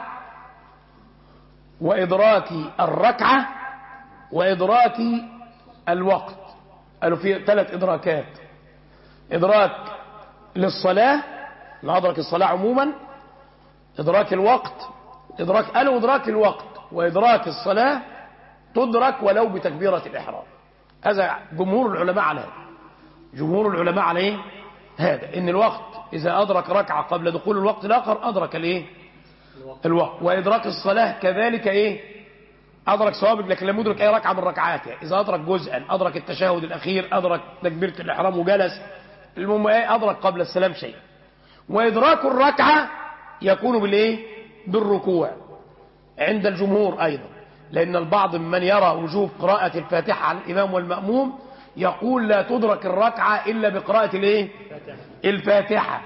وإدراك الركعة وإدراك الوقت قالوا في ثلاث إدراكات إدراك للصلاة أدرك الصلاة عموما إدراك الوقت إدراك قالوا إدراك الوقت وإدراك الصلاة تدرك ولو بتكبيرة الإحرام هذا جمهور العلماء على هذا جمهور العلماء على ايه هذا ان الوقت اذا ادرك ركعه قبل دخول الوقت الاخر ادرك الايه الوقت وادراك الصلاه كذلك ايه ادرك ثوابت لكن لم يدرك اي ركعه من ركعاتها اذا ادرك جزءا ادرك التشهد الاخير ادرك تكبيره الاحرام وجلس المهم ايه ادرك قبل السلام شيء وادراك الركعه يكون بالايه بالركوع عند الجمهور ايضا لان البعض ممن يرى وجوب قراءه الفاتحه على الامام والماموم يقول لا تدرك الركعة إلا بقراءة الايه الفاتحة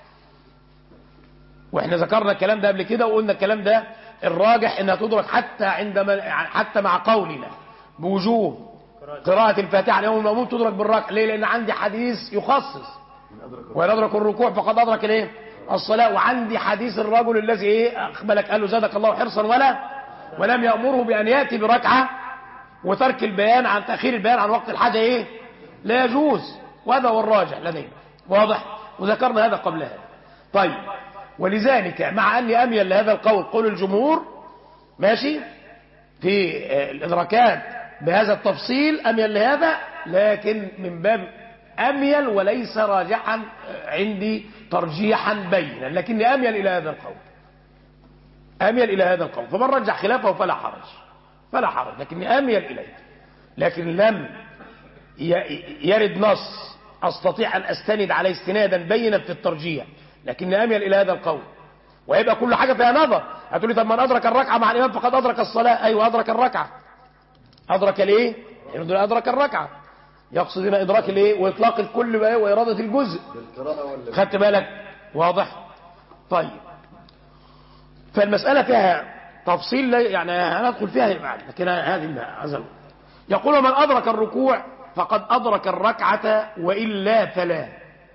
واحنا ذكرنا الكلام ده قبل كده وقلنا الكلام ده الراجح انها تدرك حتى عندما حتى مع قولنا بوجوب قراءة الفاتحة اليوم المأموم تدرك بالركعة ليه لأن عندي حديث يخصص وإن أدرك الركوع فقد أدرك الايه الصلاة وعندي حديث الرجل الذي ايه أقبلك قال له زادك الله حرصا ولا ولم يأمره بأن يأتي بركعة وترك البيان عن تأخير البيان عن وقت الحاجة ايه لا يجوز وهذا هو الراجح لدينا واضح وذكرنا هذا قبل هذا طيب ولذلك مع أني أميل لهذا القول قول الجمهور ماشي في الإدراكات بهذا التفصيل أميل لهذا لكن من باب أميل وليس راجحا عندي ترجيحا بينا لكني أميل إلى هذا القول أميل إلى هذا القول فمن رجح خلافه فلا حرج فلا حرج لكني أميل إليه لكن لم يرد نص أستطيع أن أستند عليه استنادا بينا في الترجيح لكني أميل إلى هذا القول ويبقى كل حاجة فيها نظر هتقول لي طب من أدرك الركعة مع الإمام فقد أدرك الصلاة أيوة أدرك الركعة أدرك الإيه؟ يعني أدرك الركعة يقصد هنا إدراك الإيه؟ وإطلاق الكل بقى وإرادة الجزء خدت بالك واضح طيب فالمسألة فيها تفصيل يعني هندخل فيها بعد لكن هذه هذا يقول من أدرك الركوع فقد أدرك الركعة وإلا فلا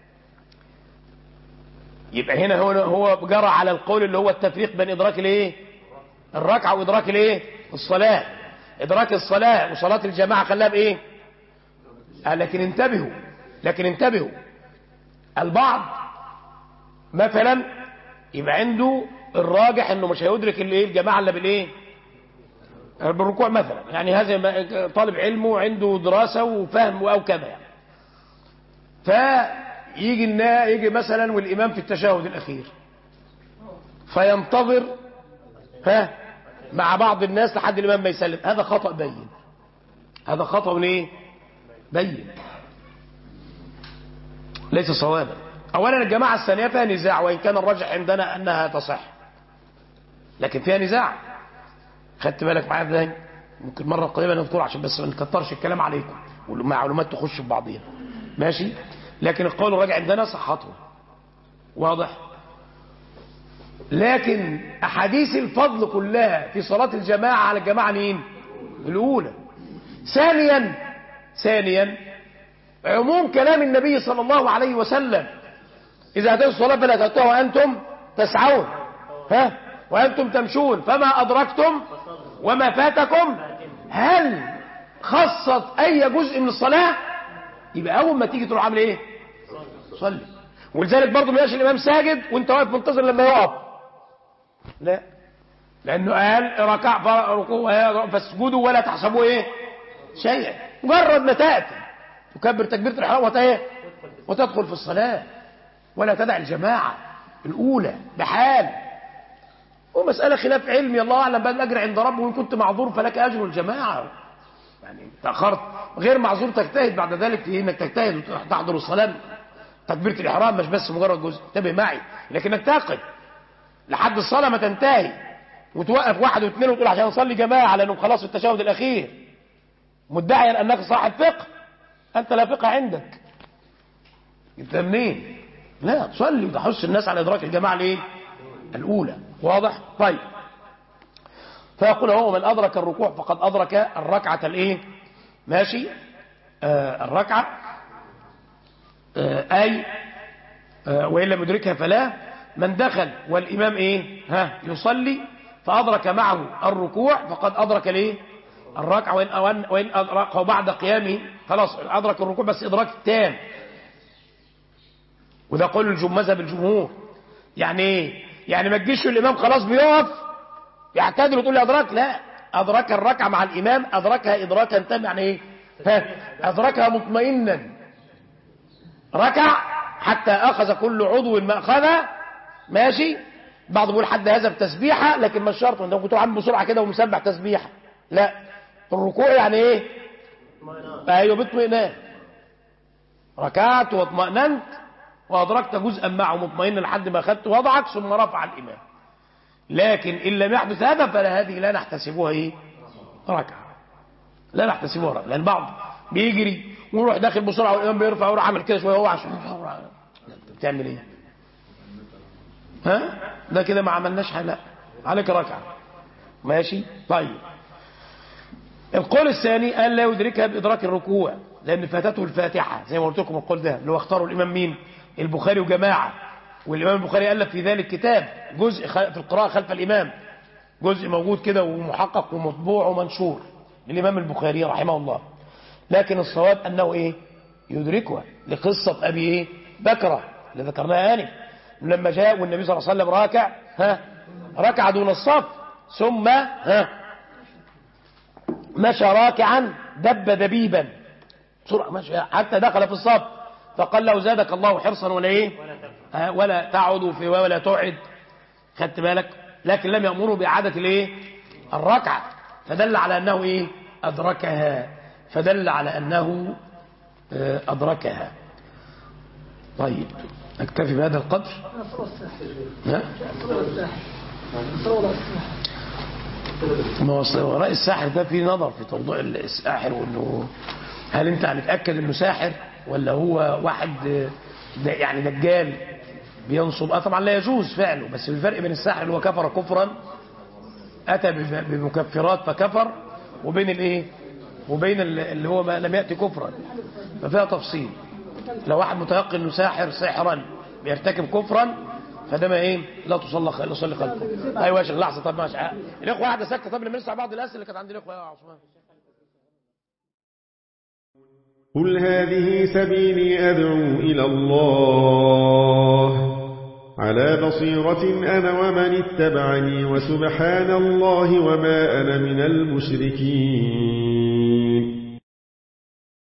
يبقى هنا هو هو جرى على القول اللي هو التفريق بين إدراك الايه الركعة وإدراك الايه الصلاة إدراك الصلاة وصلاة الجماعة خلاها بإيه قال لكن انتبهوا لكن انتبهوا البعض مثلا يبقى عنده الراجح انه مش هيدرك الايه الجماعه الا بالايه بالركوع مثلا يعني هذا طالب علم وعنده دراسه وفهم او كذا يعني يجي النا يجي مثلا والإمام في التشهد الأخير فينتظر ها مع بعض الناس لحد الإمام ما يسلم هذا خطأ بين هذا خطأ من ايه بين ليس صوابا اولا الجماعة الثانية فيها نزاع وإن كان الراجح عندنا أنها تصح لكن فيها نزاع خدت بالك معايا ازاي ممكن مرة قريبة نذكر عشان بس ما نكترش الكلام عليكم والمعلومات تخش في بعضيها ماشي لكن القول الراجع عندنا صحته واضح لكن أحاديث الفضل كلها في صلاة الجماعة على الجماعة مين الأولى ثانيا ثانيا عموم كلام النبي صلى الله عليه وسلم إذا أتيتوا الصلاة فلا تأتوها وأنتم تسعون ها وأنتم تمشون فما أدركتم وما فاتكم هل خصت أي جزء من الصلاة يبقى أول ما تيجي تروح عامل إيه صلي ولذلك برضه ما يبقاش الإمام ساجد وأنت واقف منتظر لما يقف لا لأنه قال ركع ركوع فاسجدوا ولا تحسبوا إيه شيئا مجرد ما تأتي تكبر تكبيرة الإحرام وتأيه وتدخل في الصلاة ولا تدع الجماعة الأولى بحال ومسألة خلاف علمي الله أعلم بل الأجر عند ربه وإن كنت معذور فلك أجر الجماعة يعني تأخرت غير معذور تجتهد بعد ذلك في إنك تجتهد وتحضر الصلاة تكبيرة الإحرام مش بس مجرد جزء انتبه معي لكنك تقف لحد الصلاة ما تنتهي وتوقف واحد واثنين وتقول عشان نصلي جماعة لأنه خلاص في التشهد الأخير مدعيا أنك صاحب فقه أنت لا فقه عندك انت منين لا تصلي وتحث الناس على إدراك الجماعة الايه الأولى واضح طيب فيقول هو من أدرك الركوع فقد أدرك الركعة الايه ماشي آه الركعة آه أي آه وإن لم يدركها فلا من دخل والإمام إيه ها يصلي فأدرك معه الركوع فقد أدرك الايه الركعة وإن, وإن أدركه بعد قيامه خلاص أدرك الركوع بس إدراك تام وده قول الجمزة بالجمهور يعني ايه يعني ما تجيش الإمام خلاص بيقف يعتدل وتقول لي أدرك لا أدرك الركعة مع الإمام أدركها إدراكا تام يعني ايه ها أدركها مطمئنا ركع حتى أخذ كل عضو ما أخذه ماشي بعض بيقول حد هذا بتسبيحة لكن مش شرط انت كنت عامل بسرعة كده ومسبح تسبيحة لا الركوع يعني ايه ايوه باطمئنان ركعت واطمأننت وأدركت جزءا معه مطمئنا لحد ما أخذت وضعك ثم رفع الإمام لكن إن لم يحدث هذا فلا هذه لا نحتسبها إيه ركعة لا نحتسبها ركعة لأن بعض بيجري ويروح داخل بسرعة والإمام بيرفع ويروح عمل كده شوية هو عشان بتعمل إيه ها ده كده ما عملناش حاجة لا عليك ركعة ماشي طيب القول الثاني قال لا يدركها بإدراك الركوع لأن فاتته الفاتحة زي ما قلت لكم القول ده اللي هو اختاروا الإمام مين البخاري وجماعة والإمام البخاري ألف في ذلك كتاب جزء في القراءة خلف الإمام جزء موجود كده ومحقق ومطبوع ومنشور للإمام البخاري رحمه الله لكن الصواب أنه إيه يدركها لقصة أبي إيه بكرة اللي ذكرناها آنف لما جاء والنبي صلى الله عليه وسلم راكع ها ركع دون الصف ثم ها مشى راكعا دب دبيبا مشى حتى دخل في الصف فقال له زادك الله حرصا ولا ايه ها ولا تعد في ولا تعد خدت بالك لكن لم يأمره بإعادة الايه الركعة فدل على أنه ايه أدركها فدل على أنه أدركها طيب نكتفي بهذا القدر ها ما هو وراء الساحر ده في نظر في موضوع الساحر وانه هل انت هنتاكد انه ساحر ولا هو واحد يعني دجال بينصب اه طبعا لا يجوز فعله بس الفرق بين الساحر اللي هو كفر كفرا اتى بمكفرات فكفر وبين الايه وبين اللي هو ما لم ياتي كفرا ففيها تفصيل لو واحد متيقن انه ساحر سحرا بيرتكب كفرا فده ما ايه لا تصلى لا تصلي خلفه ايوه يا شيخ لحظه طب ماشي الاخوه قاعده ساكته طب لما نسمع بعض الاسئله اللي كانت عند الاخوه يا عثمان قل هذه سبيلي أدعو إلى الله على بصيرة أنا ومن اتبعني وسبحان الله وما أنا من المشركين